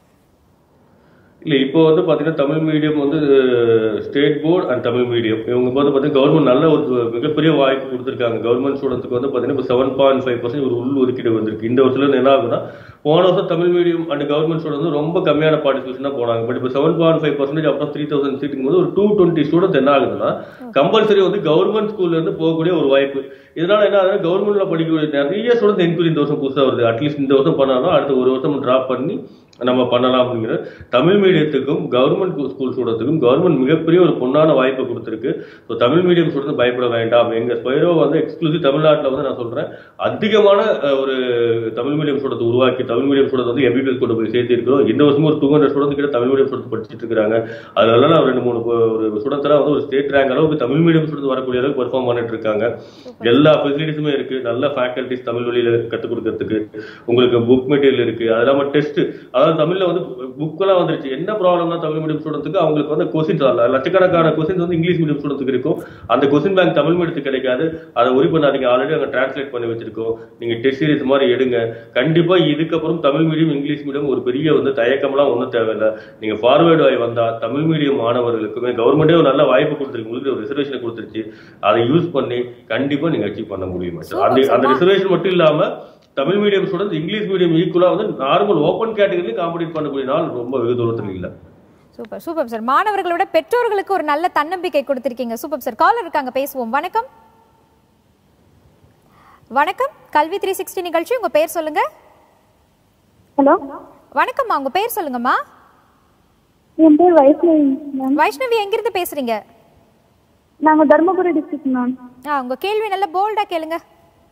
இல்ல இப்போ வந்து பாத்தீங்கன்னா தமிழ் மீடியம் வந்து state board and Tamil medium இவங்க வந்து பாத்தீங்கன்னா கவர்மெண்ட் நல்ல ஒரு மிகப்பெரிய வாய்ப்பு கொடுத்துருக்காங்க கவர்மெண்ட் ஸ்டூடெண்ட்ஸ்க்கு வந்து பாத்தீங்கன்னா இப்போ செவன் பாயிண்ட் ஃபைவ் பர்சன்ட் ஒரு உள் ஒதுக்கீடு வந்திருக்கு இந்த வருஷத்துல இருந்து என்ன ஆகுதுன்னா போன வருஷம் Tamil medium and government student வந்து ரொம்ப கம்மியான பார்ட்டிசிபேஷன் தான் போனாங்க பட் இப்போ செவன் பாயிண்ட் ஃபைவ் பர்சன்டேஜ் அப்புறம் த்ரீ தௌசண்ட் சீட்டுக்கும் போது ஒரு டூ டுவெண்ட்டி ஸ்டூடெண்ட்ஸ் என்ன ஆகுதுன்னா கம்பல்சரி வந்து கவர்மெண்ட் ஸ்கூல்ல இருந்து போகக்கூடிய ஒரு வாய்ப்பு இதனால என்ன ஆகுதுன்னா கவர்மெண்ட்ல படிக்கக்கூடிய நிறைய ஸ்டூடெண்ட் என்கொயரி இந்த வருஷம் புதுசா வருது அட்லீஸ்ட் இந்த வருஷம் பண்ணாலும் அடுத்த ஒரு வருஷம் டிராப் பண்ணி நம்ம பண்ணலாம் அப்படிங்கிற தமிழ் மீடியத்துக்கும் கவர்மெண்ட் ஸ்கூல் ஸ்டூடெண்ட்டுக்கும் கவர்மெண்ட் மிகப்பெரிய ஒரு பொன்னான வாய்ப்பை கொடுத்துருக்கு ஸோ தமிழ் மீடியம் ஸ்டூடெண்ட் பயப்பட வேண்டாம் எங்க ஸ்பைரோ வந்து எக்ஸ்க்ளூசிவ் தமிழ்நாட்டில் வந்து நான் சொல்றேன் அதிகமான அஹ், ஒரு தமிழ் மீடியம் ஸ்டூடெண்ட் உருவாக்கி தமிழ் மீடியம் ஸ்டூடெண்ட் வந்து எம்பிபிஎஸ் கொண்டு போய் சேர்த்திருக்கிறோம் இந்த வருஷமும் ஒரு டூ ஹண்ட்ரட் ஸ்டூடெண்ட் கிட்ட தமிழ் மீடியம் ஸ்டூடெண்ட் படிச்சுட்டு இருக்காங்க அதனால நான் ரெண்டு மூணு ப- ஒரு ஸ்டூடெண்ட்ஸ் வந்து ஒரு ஸ்டேட் ரேங்க் அளவுக்கு தமிழ் மீடியம் ஸ்டூடெண்ட் வரக்கூடிய அளவுக்கு பெர்ஃபார்ம் பண்ணிட்டு இருக்காங்க எல்லா ஃபெசிலிட்டிஸுமே இருக்கு நல்ல ஃபேக்கல்டிஸ் தமிழ் வழியில கற்றுக் கொடுக்கறதுக்கு உங்களுக்கு புக் மெட்டீரியல் இருக்கு அது இல்லாம டெஸ்ட் அதாவது தமிழ்ல வந்து புக் எல்லாம் வந்துருச்சு என்ன ப்ராப்ளம்னா தமிழ் மீடியம் ஸ்டூடெண்ட்க்கு அவங்களுக்கு வந்து கொஸ்டின்ஸ் லட்சக்கணக்கான கொஸ்டின்ஸ் வந்து இங்கிலீஷ் மீடியம் ஸ்டூடெண்ட்க்கு இருக்கும் அந்த கொஸ்டின் பேங்க் தமிழ் மீடியத்துக்கு கிடைக்காது அதை ஒரி பண்ணாதீங்க ஆல்ரெடி அங்க டிரான்ஸ்லேட் பண்ணி வச்சிருக்கோம் நீங்க டெஸ்ட் சீரிஸ் மாதிரி எடுங்க கண்டிப்பா இதுக்கப்புறம் தமிழ் மீடியம் இங்கிலீஷ் மீடியம் ஒரு பெரிய வந்து தயக்கம்லாம் ஒன்றும் தேவையில்லை நீங்க ஃபார்வேர்டு ஆகி வந்தா தமிழ் மீடியம் மாணவர்களுக்குமே கவர்மெண்டே ஒரு நல்ல வாய்ப்பு கொடுத்துருக்கு உங்களுக்கு ஒரு ரிசர்வேஷன் கொடுத்துருச்சு அதை யூஸ் பண்ணி கண்டிப்பா நீங்க அச்சீவ் பண்ண முடியும் அந்த அந்த ரிசர்வேஷன் மட்டும் இல்லாம Tamil medium students English medium ஈக்குவலா வந்து நார்மல் ஓப்பன் கேட்டகரியிலும் காம்படிட் பண்ணக்கூடிய நாள் ரொம்ப வெகு தூரத்தில் இல்லை சூப்பர் சூப்பர் சார் மாணவர்களோட பெற்றோர்களுக்கு ஒரு நல்ல தன்னம்பிக்கை கொடுத்திருக்கீங்க சூப்பர் சார் காலர் இருக்காங்க பேசுவோம் வணக்கம் வணக்கம் கல்வி த்ரீ சிக்ஸ்டி நிகழ்ச்சி உங்க பேர் சொல்லுங்க ஹலோ வணக்கம்மா உங்க பேர் சொல்லுங்கம்மா என் பேர் வைஷ்ணவி மேம் வைஷ்ணவி எங்கிருந்து பேசுறீங்க நாங்க தர்மபுரி டிஸ்ட்ரிக்ட் மேம் ஆ உங்க கேள்வி நல்ல போல்டா கேளுங்க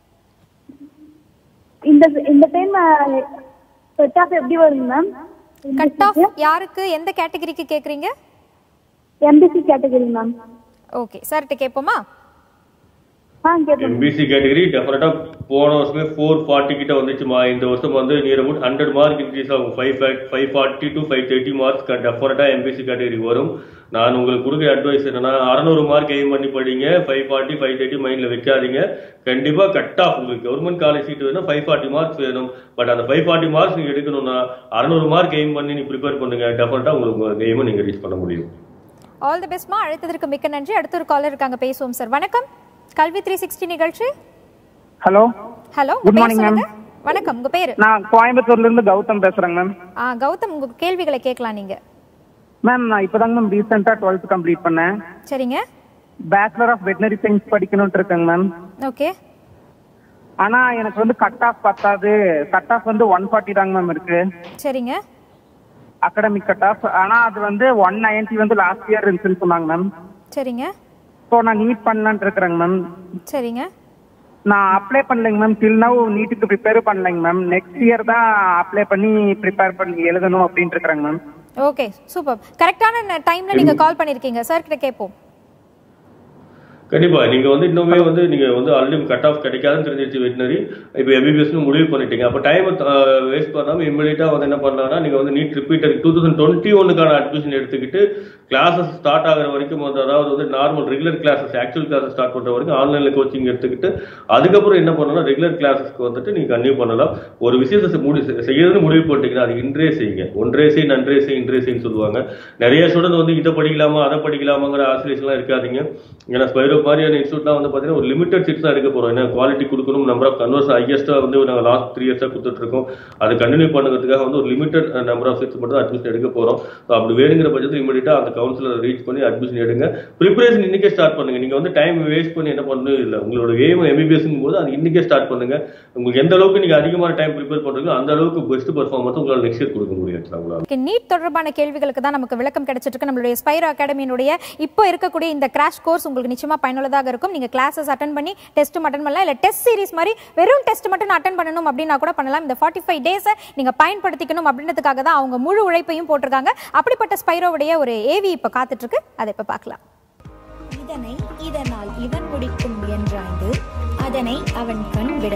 இந்த இந்த டைம் செட் ஆஃப் எப்படி வருங்க மேம் கட் ஆஃப் யாருக்கு எந்த கேட்டகரிக்கு கேக்குறீங்க எம்பிசி கேட்டகரி மேம் ஓகே சார்கிட்ட கேட்போமா ஆ கேட்போம் எம்பிசி கேட்டகரி டெஃபினட்டா போன வருஷமே ஃபோர் ஃபார்ட்டி கிட்ட வந்துச்சுமா இந்த வருஷம் வந்து near about hundred mark increase ஆகும் five five forty to five thirty marks டெஃபினட்டா எம்பிசி கேட்டகரி வரும் நான் உங்களுக்கு கொடுக்குற அட்வைஸ் என்னன்னா அறநூறு மார்க் எய்ம் பண்ணி படிங்க ஃபைவ் ஃபார்ட்டி ஃபைவ் தேர்ட்டி மைண்ட்ல வைக்காதீங்க கண்டிப்பா கட் ஆஃப் உங்களுக்கு கவர்மெண்ட் காலேஜ் சீட் வேணும் ஃபைவ் ஃபார்ட்டி மார்க்ஸ் வேணும் பட் அந்த ஃபைவ் ஃபார்ட்டி மார்க்ஸ் நீங்க எடுக்கணும்னா அறநூறு மார்க் எய்ம் பண்ணி நீங்க ப்ரிப்பேர் பண்ணுங்க டெஃபினட்டா உங்களுக்கு எய்மை நீங்க ரீச் பண்ண முடியும் ஆல் தி பெஸ்ட்மா அழைத்ததற்கு மிக்க நன்றி அடுத்த ஒரு காலர் இருக்காங்க பேசுவோம் சார் வணக்கம் கல்வி த்ரீ சிக்ஸ்டி நிகழ்ச்சி hello hello good morning ma'am வணக்கம் உங்க பேரு நான் கோயம்புத்தூர்ல இருந்து கௌதம் பேசுறேங்க மேம் ஆ கௌதம் உங்க கேள்விகளை கேட்கலாம் நீங்க மேம் நான் இப்பதாங்க மேம் ரீசெண்டா டுவெல்த் கம்ப்ளீட் பண்ணேன் சரிங்க பேச்சுலர் ஆஃப் வெட்டினரி சயின்ஸ் படிக்கணும்னு இருக்கேங்க மேம் ஓகே ஆனா எனக்கு வந்து கட் ஆஃப் பத்தாது கட் ஆஃப் வந்து ஒன் ஃபார்ட்டி தாங்க மேம் இருக்கு சரிங்க அகாடமிக் கட் ஆஃப் ஆனா அது வந்து ஒன் நைன்டி வந்து லாஸ்ட் இயர் இருந்துச்சுன்னு சொன்னாங்க மேம் சரிங்க ஸோ நான் நீட் பண்ணலான்ட்டு இருக்கிறேங்க மேம் சரிங்க நான் அப்ளை பண்ணலைங்க மேம் டில் நவ் நீட்டுக்கு ப்ரிப்பேர் பண்ணலைங்க மேம் நெக்ஸ்ட் இயர் தான் அப்ளை பண்ணி ப்ரிப்பேர் பண்ணி எழுதணும் அப்படின்ட்டு இருக்கிறேங்க மேம் ஓகே சூப்பர் கரெக்டான டைம்ல நீங்க கால் பண்ணிருக்கீங்க சார் கிட்ட கேட்போம் கண்டிப்பா நீங்க வந்து இன்னுமே வந்து நீங்க வந்து ஆல்ரெடி கட் ஆஃப் கிடைக்காதுன்னு தெரிஞ்சிருச்சு வெட்டினரி இப்போ எம்பிபிஎஸ்னு முடிவு பண்ணிட்டீங்க அப்போ டைம் வேஸ்ட் பண்ணாம இம்மிடியட்டா வந்து என்ன பண்ணலாம்னா நீங்க வந்து NEET repeater two thousand twenty ஒன்னுக்கான அட்மிஷன் எடுத்துக்கிட்டு கிளாஸஸ் ஸ்டார்ட் ஆகிற வரைக்கும் வந்து அதாவது வந்து normal regular classes actual classes start பண்ற வரைக்கும் ஆன்லைன்ல கோச்சிங் எடுத்துக்கிட்டு அதுக்கப்புறம் என்ன பண்ணலாம் ரெகுலர் கிளாஸஸ்க்கு வந்துட்டு நீங்க கன்டினியூ பண்ணலாம் ஒரு விஷயத்தை முடி செய்யறதுன்னு முடிவு பண்ணிட்டீங்கன்னா அது இன்றே செய்யுங்க ஒன்றே செய் நன்றே செய் இன்றே செய்ன்னு சொல்லுவாங்க நிறைய ஸ்டூடெண்ட் வந்து இதை படிக்கலாமா அதை படிக்கலாமாங்கிற ஆசிரியர்ஸ்லாம் இருக்காதீங்க ஏன்னா ஸ்பைரோ மாதிரியான இன்ஸ்டியூட்லாம் வந்து பார்த்தீங்கன்னா ஒரு லிமிடெட் சீட்ஸ் தான் எடுக்க போகிறோம் ஏன்னா குவாலிட்டி கொடுக்கணும் நம்பர் ஆஃப் கன்வர்ஸ் ஹையஸ்ட்டாக வந்து நாங்கள் லாஸ்ட் த்ரீ இயர்ஸாக கொடுத்துட்டு இருக்கோம் அது கண்டினியூ பண்ணுறதுக்காக வந்து ஒரு லிமிடெட் நம்பர் ஆஃப் சீட்ஸ் மட்டும் அட்மிஷன் எடுக்க போகிறோம் ஸோ அப்படி வேணுங்கிற பட்சத்தில் இமீடியட்டாக அந்த கவுன்சிலர் ரீச் பண்ணி அட்மிஷன் எடுங்க ப்ரிப்பரேஷன் இன்னைக்கே ஸ்டார்ட் பண்ணுங்க நீங்கள் வந்து டைம் வேஸ்ட் பண்ணி என்ன பண்ணணும் இல்லை உங்களோட எய்ம் எம்பிபிஎஸ்ங்கும் போது அது இன்னைக்கே ஸ்டார்ட் பண்ணுங்க உங்களுக்கு எந்த அளவுக்கு நீங்கள் அதிகமான டைம் ப்ரிப்பேர் பண்ணுறீங்களோ அந்த அளவுக்கு பெஸ்ட் பர்ஃபார்மன்ஸ் உங்களால் நெக்ஸ்ட் இயர் கொடுக்க முடியும் உங்களால் நீட் தொடர்பான கேள்விகளுக்கு தான் நமக்கு விளக்கம் கிடைச்சிட்டு இருக்கு நம்மளுடைய ஸ்பைரோ அகாடமியினுடைய இப்போ இருக்கக்கூடிய இந்த கிராஷ் கோர்ஸ் உங்களுக்கு நிச்சயமா பயனுள்ளதாக இருக்கும் நீங்க கிளாஸஸ் அட்டன் பண்ணி டெஸ்ட் அட்டன் பண்ணலாம் இல்ல டெஸ்ட் சீரிஸ் மாதிரி வெறும் டெஸ்ட் மட்டும் அட்டன் பண்ணணும் அப்படின்னா கூட பண்ணலாம் இந்த ஃபார்ட்டி ஃபைவ் டேஸை நீங்க பயன்படுத்திக்கணும் அப்படின்றதுக்காக தான் அவங்க முழு உழைப்பையும் போட்டிருக்காங்க அப்படிப்பட்ட ஸ்பைரோவுடைய ஒரு ஏவி இப்போ காத்துட்டு இருக்கு அதை இப்போ பார்க்கலாம் இதனை இதனால் இவன் முடிக்கும் என்றாய்ந்து அதனை அவன் கண் விட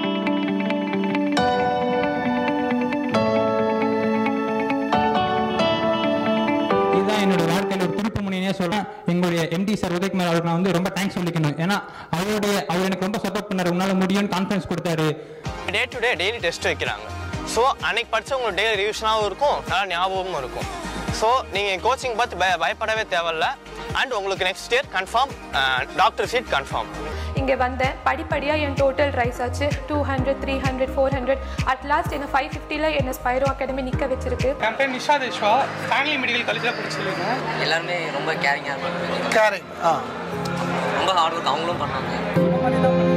இதுதான் என்னோட வாழ்க்கையில் ஒரு திருப்பு முனையே சொல்றேன் எங்களுடைய எம்டி சார் உதயகுமார் அவருக்கு நான் வந்து ரொம்ப தேங்க்ஸ் சொல்லிக்கணும் ஏன்னா அவருடைய அவர் எனக்கு ரொம்ப சப்போர்ட் பண்ணாரு உன்னால முடியும்னு கான்ஃபிடன்ஸ் கொடுத்தாரு day to day daily test வைக்கிறாங்க ஸோ அன்னைக்கு படிச்ச உங்களுக்கு டெய்லி ரிவிஷனாகவும் இருக்கும் நல்லா ஞாபகமும் இருக்கும் ஸோ நீங்கள் கோச்சிங் பார்த்து பய பயப்படவே தேவையில்ல அண்ட் உங்களுக்கு next year confirm doctor seat confirm இங்கே வந்தேன் படிப்படியாக என் டோட்டல் ரைஸ் ஆச்சு two hundred three hundred four hundred at last என்ன ஃபைவ் ஃபிஃப்டியில் என்ன ஸ்பைரோ அகாடமி நிற்க வச்சிருக்கு என் பேர் நிஷா தேஷ்வா ஃபேமிலி மெடிக்கல் காலேஜில் படிச்சிருக்கேன் எல்லாருமே ரொம்ப கேரிங்காக இருப்பாங்க கேரிங் ஆ ரொம்ப ஹார்ட் ஒர்க் அவங்களும் பண்ணாங்க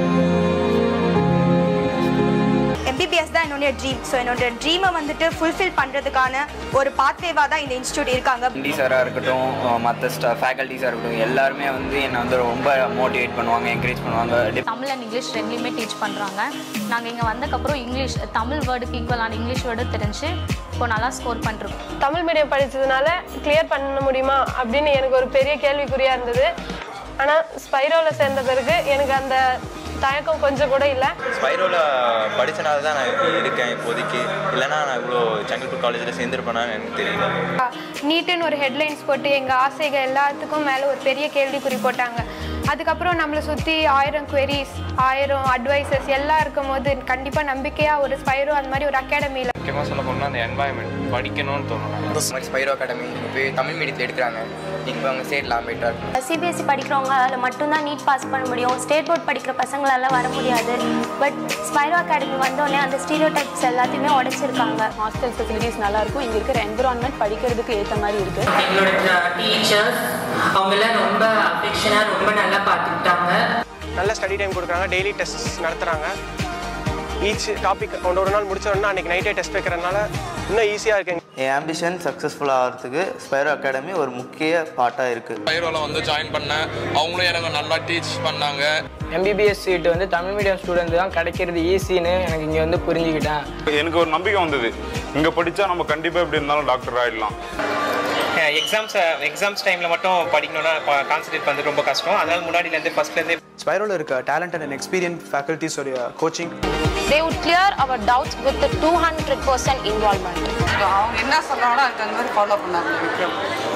எம்பிபிஎஸ் தான் என்னுடைய ட்ரீம் ஸோ என்னோட ட்ரீமை வந்துட்டு ஃபுல்ஃபில் பண்ணுறதுக்கான ஒரு பாத்வேவாக தான் இந்த இன்ஸ்டியூட் இருக்காங்க எம்டி சாராக இருக்கட்டும் மற்ற ஸ்டா ஃபேக்கல்ட்டிஸாக இருக்கட்டும் எல்லாருமே வந்து என்னை வந்து ரொம்ப மோட்டிவேட் பண்ணுவாங்க என்கரேஜ் பண்ணுவாங்க தமிழ் அண்ட் இங்கிலீஷ் ரெண்டுலையுமே டீச் பண்ணுறாங்க நாங்கள் இங்கே வந்தக்கப்புறம் இங்கிலீஷ் தமிழ் வேர்டுக்கு ஈக்குவலான இங்கிலீஷ் வேர்டு தெரிஞ்சு இப்போ நல்லா ஸ்கோர் பண்ணுறோம் தமிழ் மீடியம் படித்ததுனால கிளியர் பண்ண முடியுமா அப்படின்னு எனக்கு ஒரு பெரிய கேள்விக்குறியாக இருந்தது ஆனால் ஸ்பைரோவில் சேர்ந்த பிறகு எனக்கு அந்த தயக்கம் கொஞ்சம் கூட இல்லை ஸ்பைரோவில் படித்தனால தான் நான் இப்படி இருக்கேன் இப்போதைக்கு இல்லைன்னா நான் இவ்வளோ செங்கல்பட்டு காலேஜில் சேர்ந்துருப்பேனான்னு எனக்கு தெரியல நீட்டுன்னு ஒரு ஹெட்லைன்ஸ் போட்டு எங்கள் ஆசைகள் எல்லாத்துக்கும் மேலே ஒரு பெரிய கேள்விக்குறி போட்டாங்க அதுக்கப்புறம் நம்மளை சுற்றி ஆயிரம் queries ஆயிரம் அட்வைசஸ் எல்லாம் இருக்கும் போது கண்டிப்பாக நம்பிக்கையாக ஒரு ஸ்பைரோ அந்த மாதிரி ஒரு அகாடமியில் முக்கியமாக சொல்ல போனால் அந்த என்வாயன்மெண்ட் படிக்கணும்னு தோணும் இந்த மாதிரி ஸ்பைரோ அகாடமி நீங்கள் போய் தமிழ் மீடியத்தில் எடுக்கிறாங்க நீங்கள் போய் அங்கே சேரலாம் பெட்டராக சிபிஎஸ்சி படிக்கிறவங்களால மட்டும்தான் நீட் பாஸ் பண்ண முடியும் ஸ்டேட் போர்ட் படிக்கிற பசங்களால வர முடியாது பட் ஸ்பைரோ அகாடமி வந்தோடனே அந்த ஸ்டீரியோ டைப்ஸ் எல்லாத்தையுமே உடைச்சிருக்காங்க ஹாஸ்டல் ஃபெசிலிட்டிஸ் நல்லா இருக்கும் இங்க இருக்கிற என்விரான்மெண்ட் படிக்கிறதுக்கு ஏற்ற மாதிரி இருக்கு எங்களோட டீச்சர்ஸ் அவங்கெல்லாம் ரொம்ப அஃபெக்ஷனாக ரொம்ப நல்லா பார்த்துக்கிட்டாங்க நல்ல ஸ்டடி டைம் கொடுக்குறாங்க டெய்லி டெஸ்ட் நடத்துகிறாங்க ஈச் டாபிக் ஒன்று ஒரு நாள் முடிச்ச உடனே அன்றைக்கி நைட்டே டெஸ்ட் வைக்கிறதுனால இன்னும் ஈஸியாக இருக்குங்க என் ஆம்பிஷன் சக்ஸஸ்ஃபுல் ஆகிறதுக்கு ஸ்பைரோ அகாடமி ஒரு முக்கிய பாட்டாக இருக்குது பைரோவில் வந்து ஜாயின் பண்ணேன் அவங்களும் எனக்கு நல்லா டீச் பண்ணாங்க எம்பிபிஎஸ் சீட்டு வந்து தமிழ் மீடியம் ஸ்டூடெண்ட் தான் கிடைக்கிறது ஈஸின்னு எனக்கு இங்கே வந்து புரிஞ்சுக்கிட்டேன் எனக்கு ஒரு நம்பிக்கை வந்தது இங்கே படித்தா நம்ம கண்டிப்பாக எப்படி இருந்தாலும் டாக்டர் ஆகிடலாம் எக்ஸாம்ஸ் எக்ஸாம்ஸ் டைமில் மட்டும் படிக்கணும்னா கான்சன்ட்ரேட் பண்ணுறது ரொம்ப கஷ்டம் அதனால முன்னாடிலேருந்து ஃபர்ஸ்ட்லேருந்தே ஸ்பைரோவில் இருக்க டேலண்டட் அண்ட் எக்ஸ்பீரியன்ஸ் ஃபேக்கல்ட்டிஸோடைய coaching They would clear our doubts with the 200% involvement. அவங்க என்ன சொல்றாங்களோ அதுக்கு அந்த மாதிரி ஃபாலோ பண்ணாங்க விக்ரம்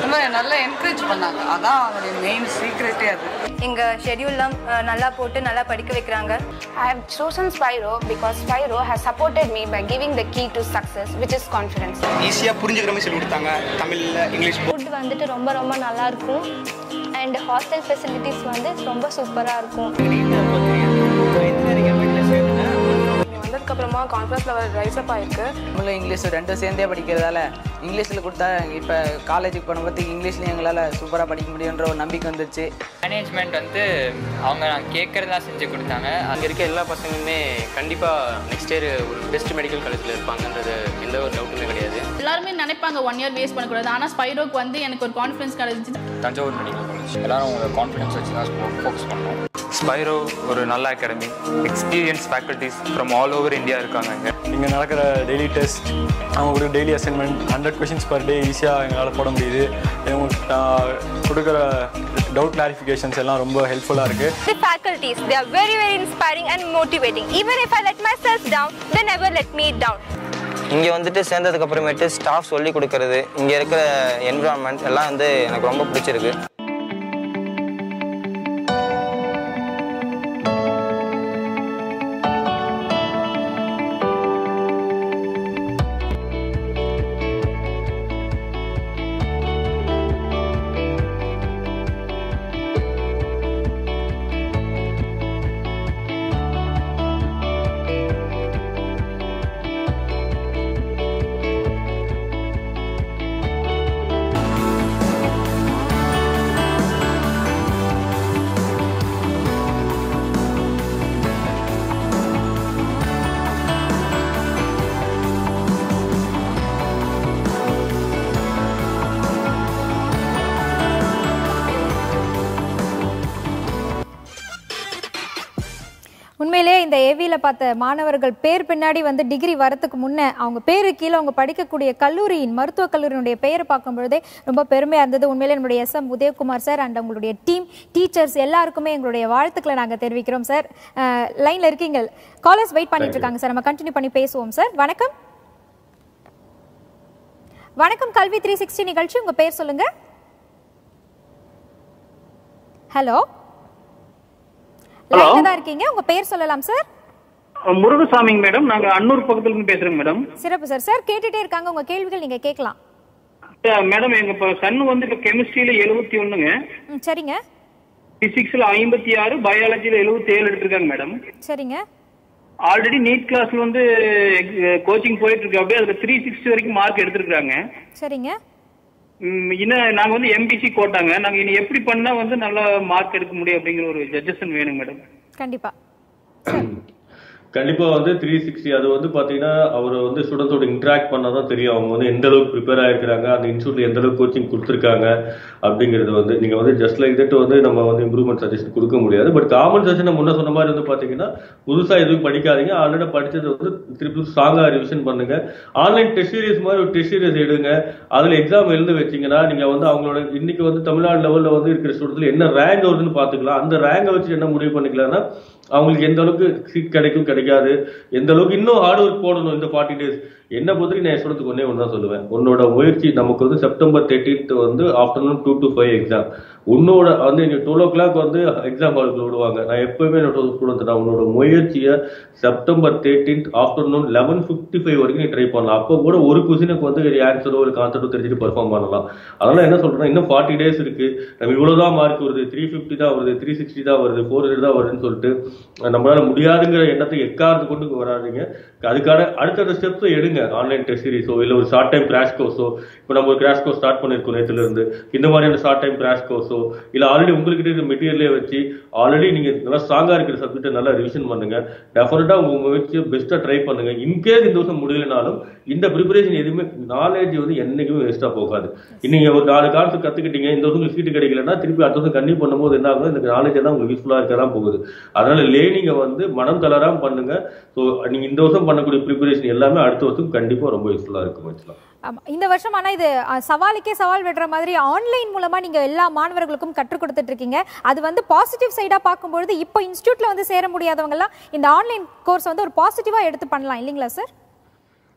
ரொம்ப நல்லா என்கரேஜ் பண்ணாங்க அதான் அவங்களுடைய மெயின் சீக்ரெட்டே அது எங்கள் ஷெடியூல்லாம் நல்லா போட்டு நல்லா படிக்க வைக்கிறாங்க I have chosen Spyro because Spyro has supported me by giving the key to success, which is confidence. ஈஸியாக புரிஞ்சுக்கிற மாதிரி சொல்லி கொடுத்தாங்க தமிழில் இங்கிலீஷ் ஃபுட் வந்துட்டு ரொம்ப ரொம்ப நல்லா இருக்கும் அண்ட் ஹாஸ்டல் ஃபெசிலிட்டிஸ் வந்து ரொம்ப சூப்பராக இருக்கும் வந்ததுக்கப்புறமா கான்ஃபரன்ஸ் லெவல் ரைஸ் அப் ஆயிருக்கு தமிழும் இங்கிலீஷ் ரெண்டும் சேர்ந்தே படிக்கிறதால இங்கிலீஷில் கொடுத்தா இப்போ காலேஜுக்கு போனபோது இங்கிலீஷ்லையும் எங்களால் சூப்பராக படிக்க முடியுன்ற ஒரு நம்பிக்கை வந்துச்சு மேனேஜ்மெண்ட் வந்து அவங்க நான் கேட்குறதெல்லாம் செஞ்சு கொடுத்தாங்க அங்கே இருக்க எல்லா பசங்களுமே கண்டிப்பாக நெக்ஸ்ட் இயர் ஒரு பெஸ்ட் மெடிக்கல் காலேஜில் இருப்பாங்கன்றது எந்த ஒரு டவுட்டுமே கிடையாது எல்லாருமே நினைப்பாங்க ஒன் இயர் வேஸ்ட் பண்ணக்கூடாது ஆனால் ஸ்பைரோக்கு வந்து எனக்கு ஒரு கான்ஃபிடன்ஸ் கிடைச்சிச்சு தஞ்சாவூர் மெடிக்கல் காலேஜ் எல்லாரும் உங்களோட கான்ஃபிடன்ஸ் வச்சு தான் ஃபோக்கஸ் பண்ணோம் ஸ்பைரோ ஒரு நல்ல academy experience faculties from all over India இருக்காங்க இங்கே இங்கே நடக்கிற டெய்லி டெஸ்ட் அவங்க கொடுக்குற daily assignment hundred questions per day ஈஸியாக எங்களால் போட முடியுது இவங்க கொடுக்குற டவுட் கிளாரிஃபிகேஷன்ஸ் எல்லாம் ரொம்ப ஹெல்ப்ஃபுல்லாக இருக்குது The faculties, they are very, very inspiring and motivating. Even if I let myself down, they never let me down. இங்கே வந்துட்டு சேர்ந்ததுக்கு அப்புறமேட்டு ஸ்டாஃப் சொல்லி கொடுக்கறது இங்கே இருக்கிற என்விரான்மெண்ட் எல்லாம் வந்து எனக்கு ரொம்ப பிடிச்சிருக்கு உண்மையிலேயே இந்த ஏவியில் பார்த்த மாணவர்கள் பேர் பின்னாடி வந்து டிகிரி வரத்துக்கு முன்னே அவங்க பேரு கீழே அவங்க படிக்கக்கூடிய கல்லூரியின் மருத்துவக் கல்லூரியினுடைய பெயரை பார்க்கும் பொழுதே ரொம்ப பெருமையாக இருந்தது உண்மையிலே நம்மளுடைய S M Udhayakumar sir and உங்களுடைய டீம் டீச்சர்ஸ் எல்லாருக்குமே எங்களுடைய வாழ்த்துக்களை நாங்கள் தெரிவிக்கிறோம் சார் லைனில் இருக்கீங்க காலர்ஸ் வெயிட் பண்ணிட்டு இருக்காங்க சார் நம்ம கண்டினியூ பண்ணி பேசுவோம் சார் வணக்கம் வணக்கம் கல்வி த்ரீ சிக்ஸ்டி நிகழ்ச்சி உங்க பேர் சொல்லுங்க ஹலோ லைன்ல தான் இருக்கீங்க உங்க பேர் சொல்லலாம் சார் முருகசாமிங்க மேடம் நாங்க அன்னூர் பக்கத்துல இருந்து பேசுறோங்க மேடம் சிறப்பு சார் சார் கேட்டுட்டே இருக்காங்க உங்க கேள்விகள் நீங்க கேட்கலாம் மேடம் எங்க இப்ப சன் வந்து இப்ப கெமிஸ்ட்ரியில எழுபத்தி ஒண்ணுங்க ம், சரிங்க பிசிக்ஸ்ல ஐம்பத்தி ஆறு பயாலஜில எழுபத்தி ஏழு எடுத்திருக்காங்க மேடம் சரிங்க ஆல்ரெடி நீட் கிளாஸ்ல வந்து கோச்சிங் போயிட்டு இருக்கு அப்படியே அதுல த்ரீ சிக்ஸ்டி வரைக்கும் மார்க் எடுத்திருக்காங்க சரிங்க ம், இன்னும் நாங்க வந்து எம்பிசி கோட்டாங்க நாங்க இனி எப்படி பண்ணா வந்து நல்லா மார்க் எடுக்க முடியும் அப்படிங்கிற ஒரு ஜட்ஜஷன் வேணுங்க மேடம் கண்டிப்பா கண்டிப்பா வந்து த்ரீ சிக்ஸ்டி அது வந்து பாத்தீங்கன்னா அவர் வந்து ஸ்டூடெண்ட்ஸோட இன்டராக்ட் பண்ணாதான் தான் தெரியும் அவங்க வந்து எந்த அளவுக்கு ப்ரிப்பேர் ஆயிருக்கிறாங்க அந்த இன்ஸ்டியூட்ல எந்த அளவுக்கு கோச்சிங் கொடுத்துருக்காங்க அப்படிங்கிறது வந்து நீங்க வந்து ஜஸ்ட் லைக் தட் வந்து நம்ம வந்து இம்ப்ரூவ்மெண்ட் சஜஷன் கொடுக்க முடியாது பட் காமன் சஜஷன் முன்ன சொன்ன மாதிரி வந்து பாத்தீங்கன்னா புதுசா எதுவும் படிக்காதீங்க ஆல்ரெடி படிச்சது வந்து திருப்பி ஸ்ட்ராங்கா ரிவிஷன் பண்ணுங்க ஆன்லைன் டெஸ்ட் சீரிஸ் மாதிரி ஒரு டெஸ்ட் சீரிஸ் எடுங்க அதுல எக்ஸாம் எழுத வச்சீங்கன்னா நீங்க வந்து அவங்களோட இன்னைக்கு வந்து தமிழ்நாடு லெவல்ல வந்து இருக்கிற ஸ்டூடெண்ட்ல என்ன ரேங்க் வருதுன்னு பாத்துக்கலாம் அந்த ரேங்கை வச்சு என்ன முடிவு பண்ணிக்கலாம்னா அவங்களுக்கு எந்த அளவுக்கு சீட் கிடைக்கும் கிடைக்காது எந்த அளவுக்கு இன்னும் ஹார்ட் ஒர்க் போடணும் இந்த ஃபார்ட்டி டேஸ் என்ன பொறுத்தவரைக்கும் நான் சொல்றதுக்கு ஒன்னே ஒன்று தான் சொல்லுவேன் உன்னோட முயற்சி நமக்கு வந்து செப்டம்பர் தேர்ட்டீன்த் வந்து afternoon two to five exam உன்னோட வந்து நீங்க டுவெல் ஓ கிளாக் வந்து எக்ஸாம் ஹாலுக்கு விடுவாங்க நான் எப்பவுமே என்னோட ஸ்டூடெண்ட் நான் உன்னோட முயற்சியை September thirteenth afternoon eleven fifty five வரைக்கும் நீ ட்ரை பண்ணலாம் அப்போ கூட ஒரு கொஸ்டினுக்கு வந்து ஒரு ஆன்சரோ ஒரு கான்செப்டோ தெரிஞ்சுட்டு பெர்ஃபார்ம் பண்ணலாம் அதனால என்ன சொல்றேன்னா இன்னும் ஃபார்ட்டி டேஸ் இருக்கு நம்ம இவ்வளவுதான் மார்க் வருது த்ரீ ஃபிஃப்டி தான் வருது த்ரீ சிக்ஸ்டி தான் வருது ஃபோர் ஹண்ட்ரட் தான் வருதுன்னு சொல்லிட்டு நம்மளால முடியாதுங்கிற எண்ணத்தை எக்காரத்து கொண்டு வராதீங்க அதுக்கான அடுத்தடுத்த ஸ்டெப்ஸ் எடுங்க ஆன்லைன் டெஸ்ட் சீரிஸோ இல்லை ஒரு ஷார்ட் டைம் கிராஷ் கோர்ஸோ இப்போ நம்ம ஒரு கிராஷ் கோர்ஸ் ஸ்டார்ட் பண்ணிருக்கோம் நேத்துல இருந்து இந்த மாதிரியான ஷார்ட் டைம் கிராஷ் கோர்ஸோ இல்லை ஆல்ரெடி உங்ககிட்ட இருக்க மெட்டீரியலே வச்சு ஆல்ரெடி நீங்க நல்லா ஸ்ட்ராங்கா இருக்கிற சப்ஜெக்ட்டை நல்லா ரிவிஷன் பண்ணுங்க டெஃபினட்டா உங்க முயற்சியை பெஸ்ட்டா ட்ரை பண்ணுங்க இன்கேஸ் இந்த வருஷம் முடியலனாலும் இந்த ப்ரிப்பரேஷன் எதுவுமே நாலேஜ் வந்து என்னைக்குமே வேஸ்டா போகாது நீங்க ஒரு நாலு காலத்துக்கு கத்துக்கிட்டீங்க இந்த வருஷம் உங்களுக்கு சீட்டு கிடைக்கலன்னா திருப்பி அடுத்த வருஷம் கண்டிப்பா பண்ணும்போது என்ன ஆகும் இந்த நாலேஜ் தான் உங்களுக்கு யூஸ்ஃபுல்லா இருக்க தான் போகுது அதனால லேர்னிங்க வந்து மனம் தளராம பண்ணுங்க ஸோ நீங்க இந்த வருஷம் பண்ணக்கூடிய ப்ரிப்பரேஷன் எல்லாமே அடுத்த வருஷம் கண்டிப்பா ரொம்ப யூஸ்ஃபுல்லா இருக்கும் வச்சுக்கலாம் ஆமா. இந்த வருஷம் ஆனா இது அ, சவாலுக்கே சவால் விடுற மாதிரி ஆன்லைன் மூலமா நீங்க எல்லா மாணவர்களுக்கும் கற்றுக் கொடுத்துட்டு இருக்கீங்க அது வந்து பாசிட்டிவ் சைடா பார்க்கும்பொழுது இப்போ இன்ஸ்டியூட்ல வந்து சேர முடியாதவங்க எல்லாம் இந்த ஆன்லைன் கோர்ஸ் வந்து ஒரு பாசிட்டிவா எடுத்து பண்ணலாம் இல்லைங்களா சார்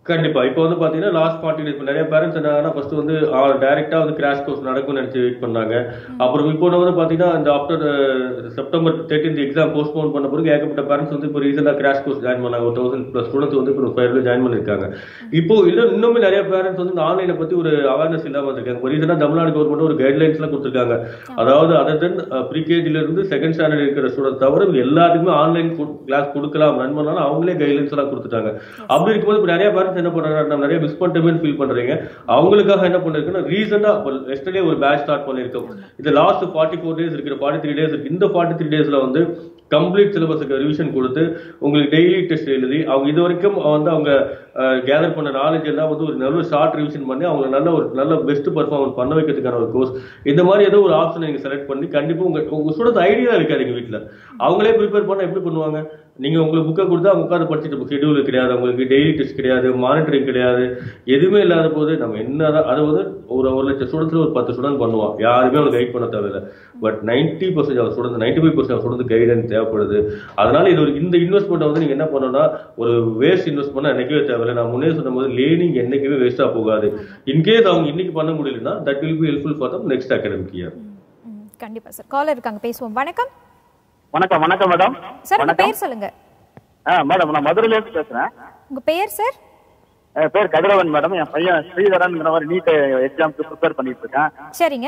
கண்டிப்பா இப்போ வந்து பாத்தீங்கன்னா லாஸ்ட் ஃபார்ட்டி டேஸ் நிறைய பேரண்ட்ஸ் என்னன்னா ஃபர்ஸ்ட் வந்து டைரக்டா வந்து கிராஷ் கோர்ஸ் நடக்கும்னு நினைச்சு வெயிட் பண்ணாங்க அப்புறம் இப்போ வந்து பாத்தீங்கன்னா இந்த after September thirteen exam postpone பண்ண பிறகு ஏகப்பட்ட பேரண்ட்ஸ் வந்து இப்போ ரீசெண்டா கிராஷ் கோர்ஸ் ஜாயின் பண்ணாங்க ஒரு தௌசண்ட் ப்ளஸ் ஸ்டூடெண்ட்ஸ் வந்து இப்போ ஃபைவ்ல ஜாயின் பண்ணிருக்காங்க இப்போ இன்னும் இன்னுமே நிறைய பேரண்ட்ஸ் வந்து இந்த ஆன்லைனை பத்தி ஒரு அவேர்னஸ் இல்லாம இருக்காங்க இப்போ ரீசெண்டா தமிழ்நாடு கவர்மெண்ட் ஒரு கைட்லைன்ஸ் எல்லாம் கொடுத்துருக்காங்க அதாவது அதர் தென் ப்ரீகேஜில இருந்து செகண்ட் ஸ்டாண்டர்ட் இருக்கிற ஸ்டூடெண்ட் தவிர எல்லாத்துக்குமே ஆன்லைன் கிளாஸ் கொடுக்கலாம் ரன் பண்ணாலும் அவங்களே கைட்லைன்ஸ் எல்லாம் கொடுத்துட்டாங்க அப்படி இருக்கும்போது இப்போ நிறைய பேரண்ட்ஸ் என்ன பண்றாங்க நம்ம நிறைய மிஸ் பண்ணிட்டோமே ஃபீல் பண்றீங்க அவங்களுக்காக என்ன பண்ணிருக்குன்னா ரீசெண்டா எஸ்டர்டே ஒரு பேட்ச் ஸ்டார்ட் பண்ணிருக்கோம் இது லாஸ்ட் ஃபார்ட்டி ஃபோர் டேஸ் இருக்கிற ஃபார்ட்டி த்ரீ டேஸ் இருக்கு இந்த ஃபார்ட்டி த்ரீ டேஸ்ல வந்து கம்ப்ளீட் சிலபஸுக்கு ரிவிஷன் கொடுத்து உங்களுக்கு டெய்லி டெஸ்ட் எழுதி அவங்க இது வரைக்கும் வந்து அவங்க கேதர் பண்ண நாலேஜ் எல்லாம் வந்து ஒரு நல்ல ஷார்ட் ரிவிஷன் பண்ணி அவங்க நல்ல ஒரு நல்ல பெஸ்ட் பர்ஃபார்மன்ஸ் பண்ண வைக்கிறதுக்கான ஒரு கோர்ஸ் இந்த மாதிரி ஏதோ ஒரு ஆப்ஷன் நீங்க செலக்ட் பண்ணி கண்டிப்பா உங்க உங்க ஸ்டூடெண்ட் ஐடியா இருக்காது வீட்ல அவங்களே ப்ரிப்பேர் பண்ண எப்படி பண்ணுவாங்க நீங்க உங்களுக்கு புக்கை கொடுத்தா அவங்க உட்காந்து படிச்சுட்டு ஷெடியூல் கிடையாது உங்களுக்கு டெய்லி டெஸ்ட் கிடையாது மானிட்டரிங் கிடையாது எதுவுமே இல்லாத போது நம்ம என்னதான் அது வந்து ஒரு ஒரு லட்சம் ஸ்டூடெண்ட்ஸ்ல ஒரு பத்து ஸ்டூடெண்ட் பண்ணுவான் யாருமே அவங்க கைட் பண்ண தேவையில்லை but ninety percent our student ninety five percent student guidance தேவைப்படுது அதனால இது ஒரு இந்த இன்வெஸ்ட்மெண்ட் வந்து நீங்க என்ன பண்ணணும்னா ஒரு வேஸ்ட் இன்வெஸ்ட் பண்ண என்னைக்கவே தேவையில்லை நான் முன்னே சொன்ன போது லேர்னிங் என்னைக்குமே வேஸ்டா போகாது இன்கேஸ் அவங்க இன்னைக்கு பண்ண முடியலன்னா that will be helpful for them next academic year கண்டிப்பா சார் காலர் இருக்காங்க பேசுவோம் வணக்கம் வணக்கம் வணக்கம் மேடம் சார் உங்க வணக்கம் பேர் சொல்லுங்க ஆ மேடம் நான் மதுரையில இருந்து பேசுறேன் உங்க பெயர் சார் என் பேர் கதிரவன் மேடம் என் பையன் ஸ்ரீதரன்ங்கிற மாதிரி நீட் எக்ஸாம்க்கு ப்ரிப்பேர் பண்ணிட்டு இருக்கேன் சரிங்க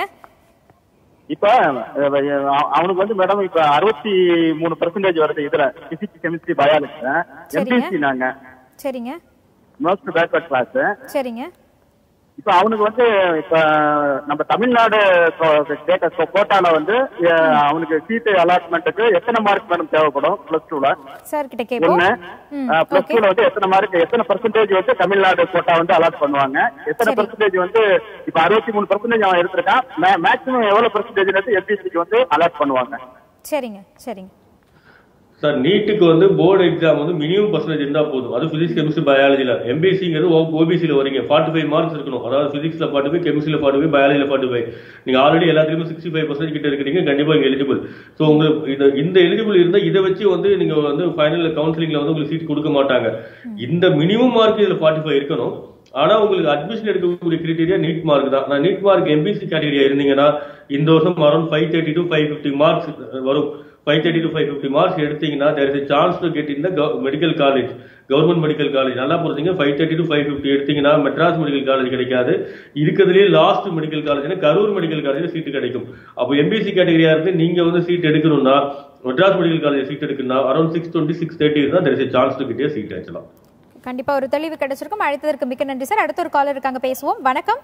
இப்ப அஹ், அவனுக்கு வந்து மேடம் இப்ப அறுபத்தி மூணு பெர்சன்டேஜ் வருது இதுல பிசிக்ஸ் கெமிஸ்ட்ரி பயாலஜி எம்பிசி நாங்க சரிங்க மோஸ்ட் பேக்வர்ட் கிளாஸ் சரிங்க இப்ப அவனுக்கு வந்து இப்ப நம்ம தமிழ்நாடு ஸ்டேட்டஸ் கோட்டால வந்து அஹ், அவனுக்கு சீட்டு அலாட்மெண்ட்டுக்கு எத்தனை மார்க் மேடம் தேவைப்படும் பிளஸ் டூல சார் கிட்ட கேட்போம் ஒண்ணு ம், பிளஸ் okay. டூல வந்து எத்தனை மார்க் எத்தனை பெர்சன்டேஜ் வந்து தமிழ்நாடு கோட்டா வந்து அலாட் பண்ணுவாங்க எத்தனை சரி. பெர்சன்டேஜ் வந்து இப்ப அறுபத்தி மூணு பெர்சன்டேஜ் அவன் எடுத்திருக்கான் மேக்ஸிமம் எவ்வளவு பெர்சன்டேஜ் வந்து எம்பிசிக்கு வந்து அலாட் பண்ணுவாங்க சரிங்க சரிங்க சார் நீட்டுக்கு வந்து போர்டு எக்ஸாம் வந்து மினிமம் பர்சன்டேஜ் இருந்தா போதும் அது பிசிக்ஸ் கெமிஸ்ட்ரி பயாலஜில எம்பிசிங்கிறது ஓபிசியில் வரீங்க ஃபார்ட்டி ஃபைவ் மார்க்ஸ் இருக்கணும் அதாவது பிசிக்ஸ்ல ஃபார்ட்டி ஃபைவ் கெமிஸ்ட்ரியில் ஃபார்ட்டி ஃபைவ் பயாலஜியில் ஃபார்ட்டி ஃபைவ் நீங்க ஆல்ரெடி எல்லாத்துலயுமே சிக்ஸ்டி ஃபைவ் பர்சன்ட் கிட்ட இருக்கிறீங்க கண்டிப்பா இங்க எலிஜிபிள் ஸோ உங்களுக்கு இந்த இந்த எலிஜிபிள் இருந்தா இதை வச்சு வந்து நீங்க வந்து ஃபைனல் கவுன்சிலிங்ல வந்து உங்களுக்கு சீட் கொடுக்க மாட்டாங்க இந்த மினிமம் மார்க் இதுல ஃபார்ட்டி ஃபைவ் இருக்கணும் ஆனா உங்களுக்கு அட்மிஷன் எடுக்கக்கூடிய கிரிட்டீரியா நீட் மார்க் தான் நான் நீட் மார்க் எம்பிசி கேட்டகரியா இருந்தீங்கன்னா இந்த வருஷம் around five thirty to five fifty marks வரும் five thirty to five fifty marks எடுத்தீங்கன்னா there is chance to get இந்த medical college government medical college நல்லா புரிஞ்சுங்க five thirty to five fifty எடுத்தீங்கன்னா Madras medical college கிடைக்காது இருக்கிறதுலேயே லாஸ்ட் மெடிக்கல் காலேஜ்னா Karur medical காலேஜில் சீட்டு கிடைக்கும் அப்போ எம்பிசி கேட்டகரியா இருந்து நீங்க வந்து சீட் எடுக்கணும்னா மெட்ராஸ் மெடிக்கல் காலேஜ் சீட் எடுக்கணும்னா around six twenty six thirty இருந்தால் there is chance to get seat ஆச்சலாம் கண்டிப்பா ஒரு தெளிவு கிடைச்சிருக்கும் அழைத்ததற்கு மிக்க நன்றி சார் அடுத்த ஒரு காலர் இருக்காங்க பேசுவோம் வணக்கம்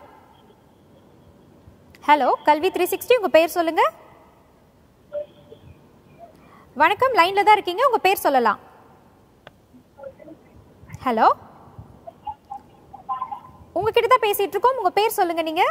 ஹலோ கல்வி த்ரீ சிக்ஸ்டி உங்க பேர் சொல்லுங்க வணக்கம் லைன்ல தான் இருக்கீங்க உங்க பேர் சொல்லலாம் ஹலோ உங்ககிட்ட தான் பேசிட்டு இருக்கோம் உங்க பேர் சொல்லுங்க நீங்க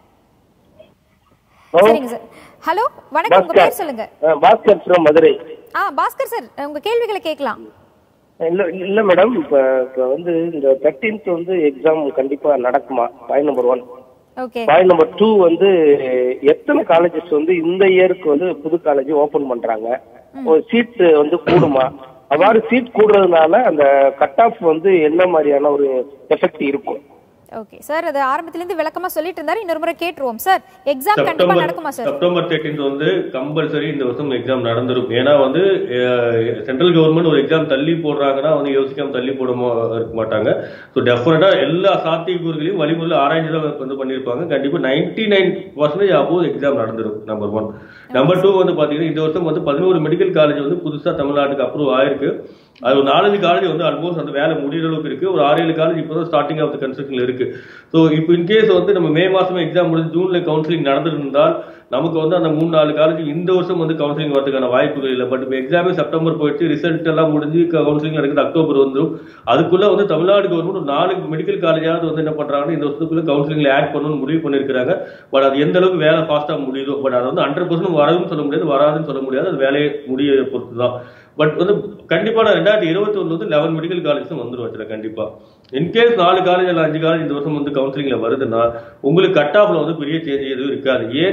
சரிங்க சார் ஹலோ வணக்கம் உங்க பேர் சொல்லுங்க பாஸ்கர் ஃப்ரம் மதுரை ஆ பாஸ்கர் சார் உங்க கேள்விகளை கேட்கலாம் இல்ல இல்ல மேடம் இப்ப இப்ப வந்து இந்த தேர்ட்டீன்த் வந்து எக்ஸாம் கண்டிப்பா நடக்குமா point number one okay point number two வந்து எத்தனை காலேஜஸ் வந்து இந்த இயருக்கு வந்து புது காலேஜ் ஓபன் பண்றாங்க ஒரு சீட் வந்து கூடுமா அவ்வாறு சீட் கூடுறதுனால அந்த கட் ஆஃப் வந்து என்ன மாதிரியான ஒரு எஃபெக்ட் இருக்கும் ஓகே சார் அது ஆரம்பத்துல இருந்து விளக்கமா சொல்லிட்டு இருந்தாரு இன்னொரு முறை கேட்டுருவோம் சார் எக்ஸாம் கண்டிப்பா நடக்குமா சார் செப்டம்பர் தேர்ட்டீன்த் வந்து கம்பல்சரி இந்த வருஷம் எக்ஸாம் நடந்துரும் ஏன்னா வந்து சென்ட்ரல் கவர்மெண்ட் ஒரு எக்ஸாம் தள்ளி போடுறாங்கன்னா வந்து யோசிக்காம தள்ளி போட மா- இருக்க மாட்டாங்க ஸோ டெஃபினட்டா எல்லா சாத்தியக்கூறுகளையும் வழிமுறையில் ஆராய்ச்சி தான் வந்து பண்ணியிருப்பாங்க கண்டிப்பா நைன்டி நைன் பர்சன்டேஜ் அப்போது எக்ஸாம் நடந்துரும் நம்பர் ஒன் நம்பர் டூ வந்து பாத்தீங்கன்னா இந்த வருஷம் வந்து பதினோரு மெடிக்கல் காலேஜ் வந்து புதுசா தமிழ்நாட்டுக்கு அப்ரூவ் ஆயிருக்கு அது ஒரு நாலஞ்சு காலேஜ் வந்து ஆல்மோஸ்ட் அந்த வேலை முடிகிற அளவுக்கு இருக்கு ஒரு ஆறு ஏழு காலேஜ் இப்போ தான் ஸ்டார்டிங் ஆஃப் த கன்ஸ்ட்ரக்ஷன் இருக்கு ஸோ இப்போ இன்கேஸ் வந்து நம்ம மே மாசமே எக்ஸாம் முடிஞ்சு ஜூன்ல கவுன்சிலிங் நடந்திருந்தால் நமக்கு வந்து அந்த மூணு நாலு காலேஜ் இந்த வருஷம் வந்து கவுன்சிலிங் வரதுக்கான வாய்ப்புகள் இல்லை பட் இப்போ எக்ஸாமே செப்டம்பர் போயிடுச்சு ரிசல்ட் எல்லாம் முடிஞ்சு கவுன்சிலிங் நடக்குது அக்டோபர் வந்துடும் அதுக்குள்ள வந்து தமிழ்நாடு கவர்மெண்ட் ஒரு நாலு மெடிக்கல் காலேஜாவது வந்து என்ன பண்றாங்கன்னா இந்த வருஷத்துக்குள்ள கவுன்சிலிங்ல ஆட் பண்ணணும்னு முடிவு பண்ணிருக்காங்க பட் அது எந்த அளவுக்கு வேலை ஃபாஸ்டா முடியுதோ பட் அது வந்து ஹண்ட்ரட் பர்சன்ட் வரதுன்னு சொல்ல முடியாது வராதுன்னு சொல்ல முடியாது அது வேலையை முடிய பொறுத்து தான் பட் வந்து கண்டிப்பா நான் ரெண்டாயிரத்தி இருபத்தி ஒண்ணு வந்து லெவன் மெடிக்கல் காலேஜ் வந்துரும் அதுல கண்டிப்பா இன்கேஸ் நாலு காலேஜ் இல்ல அஞ்சு காலேஜ் இந்த வருஷம் வந்து கவுன்சிலிங்ல வருதுன்னா உங்களுக்கு கட் ஆஃப்ல வந்து பெரிய சேஞ்ச் எதுவும் இருக்காது ஏன்னு கேட்டீங்கன்னா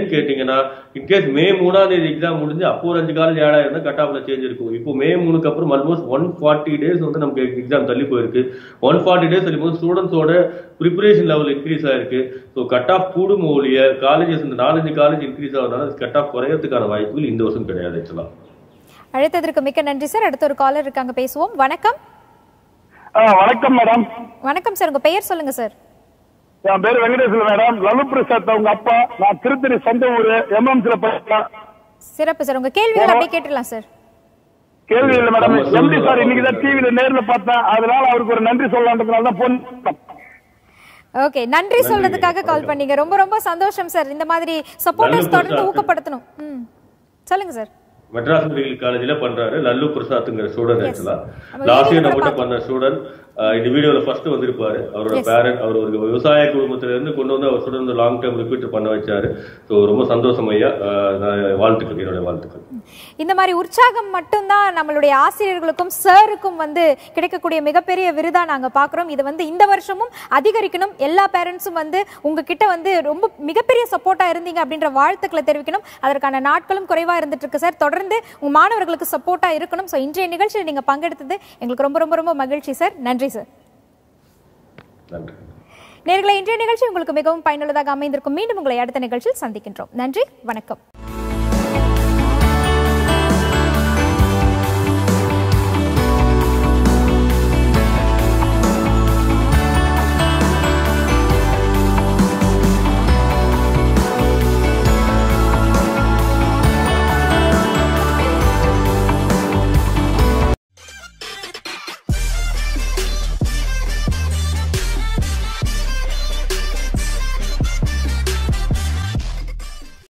பாத்தீங்கன்னா இன்கேஸ் மே மூணாம் தேதி எக்ஸாம் முடிஞ்சு அப்போ ஒரு அஞ்சு காலேஜ் ஆட் ஆயிருந்தா கட் ஆஃப்ல சேஞ்ச் இருக்கும் இப்போ மே மூணுக்கு அப்புறம் ஆல்மோஸ்ட் ஒன் ஃபார்ட்டி டேஸ் வந்து நமக்கு எக்ஸாம் தள்ளி போயிருக்கு ஒன் ஃபார்ட்டி டேஸ் தள்ளி போது ஸ்டூடெண்ட்ஸோட ப்ரிப்பரேஷன் லெவல் இன்க்ரீஸ் ஆயிருக்கு ஸோ கட் ஆஃப் கூடும் ஒழிய காலேஜஸ் இந்த நாலஞ்சு காலேஜ் இன்க்ரீஸ் ஆகிறதுனால கட் ஆஃப் குறையறதுக்கான வாய்ப்புகள் இந்த வருஷம் கிடையாது ஆக்சுவலா அழைத்ததற்கு மிக்க நன்றி சார் அடுத்த ஒரு காலர் இருக்காங்க பேசுவோம் வணக்கம் வணக்கம் மேடம் வணக்கம் சார் உங்க பெயர் சொல்லுங்க சார் என் பேர் வெங்கடேஸ்வரன் மேடம் லலு பிரசாத் உங்க அப்பா நான் திருத்தணி சொந்த ஊரு எம்எம்சில படிச்சேன் சிறப்பு சார் உங்க கேள்விகள் அப்படியே கேட்டுடலாம் சார் கேள்வி இல்லை மேடம் எம்டி சார் இன்னைக்கு தான் டிவில நேர்ல பார்த்தேன் அதனால அவருக்கு ஒரு நன்றி சொல்லலான்றதுனால தான் போன் ஓகே நன்றி சொல்றதுக்காக கால் பண்ணீங்க ரொம்ப ரொம்ப சந்தோஷம் சார் இந்த மாதிரி சப்போர்ட்டர்ஸ் தொடர்ந்து ஊக்கப்படுத்தணும் ம் சொல்லுங்க சார் மெட்ராஸ் மெடிக்கல் காலேஜ்ல பண்றாரு லல்லு பிரசாத்ங்கிற ஸ்டூடெண்ட் Yes. ஆக்சுவலா நம்ம லாஸ்ட் இயர் video நம்ம கூட பண்ண ஸ்டூடெண்ட் இந்த வீடியோல ஃபர்ஸ்ட் வந்திருப்பாரு அவரோட Yes. பேரண்ட் அவர் ஒரு விவசாய குடும்பத்துல இருந்து கொண்டு வந்து அவர் ஸ்டூடெண்ட் லாங் டேர்ம் ரிப்பீட் பண்ண வச்சாரு ஸோ ரொம்ப சந்தோஷம் ஐயா அஹ், நான் வாழ்த்துக்கள் என்னுடைய வாழ்த்துக்கள் இந்த மாதிரி உற்சாகம் மட்டும்தான் நம்மளுடைய ஆசிரியர்களுக்கும் சாருக்கும் வந்து கிடைக்கக்கூடிய மிகப்பெரிய விருதா நாங்க பாக்குறோம் இது வந்து இந்த வருஷமும் அதிகரிக்கணும் எல்லா பேரண்ட்ஸும் வந்து உங்ககிட்ட வந்து ரொம்ப மிகப்பெரிய சப்போர்ட்டா இருந்தீங்க அப்படின்ற வாழ்த்துக்களை தெரிவிக்கணும் அதற்கான நாட்களும் குறைவா இருந்துட்டு இருக்கு சார் தொடர்ந்து உங்க மாணவர்களுக்கு சப்போர்ட்டா இருக்கணும் ஸோ இன்றைய நிகழ்ச்சியில் நீங்க பங்கெடுத்தது எங்களுக்கு ரொம்ப ரொம்ப ரொம்ப மகிழ்ச்சி சார் நன்றி சார் நன்றி நேர்களை இன்றைய நிகழ்ச்சி உங்களுக்கு மிகவும் பயனுள்ளதாக அமைந்திருக்கும் மீண்டும் உங்களை அடுத்த நிகழ்ச்சியில் சந்திக்கின்றோம் நன்றி வணக்கம்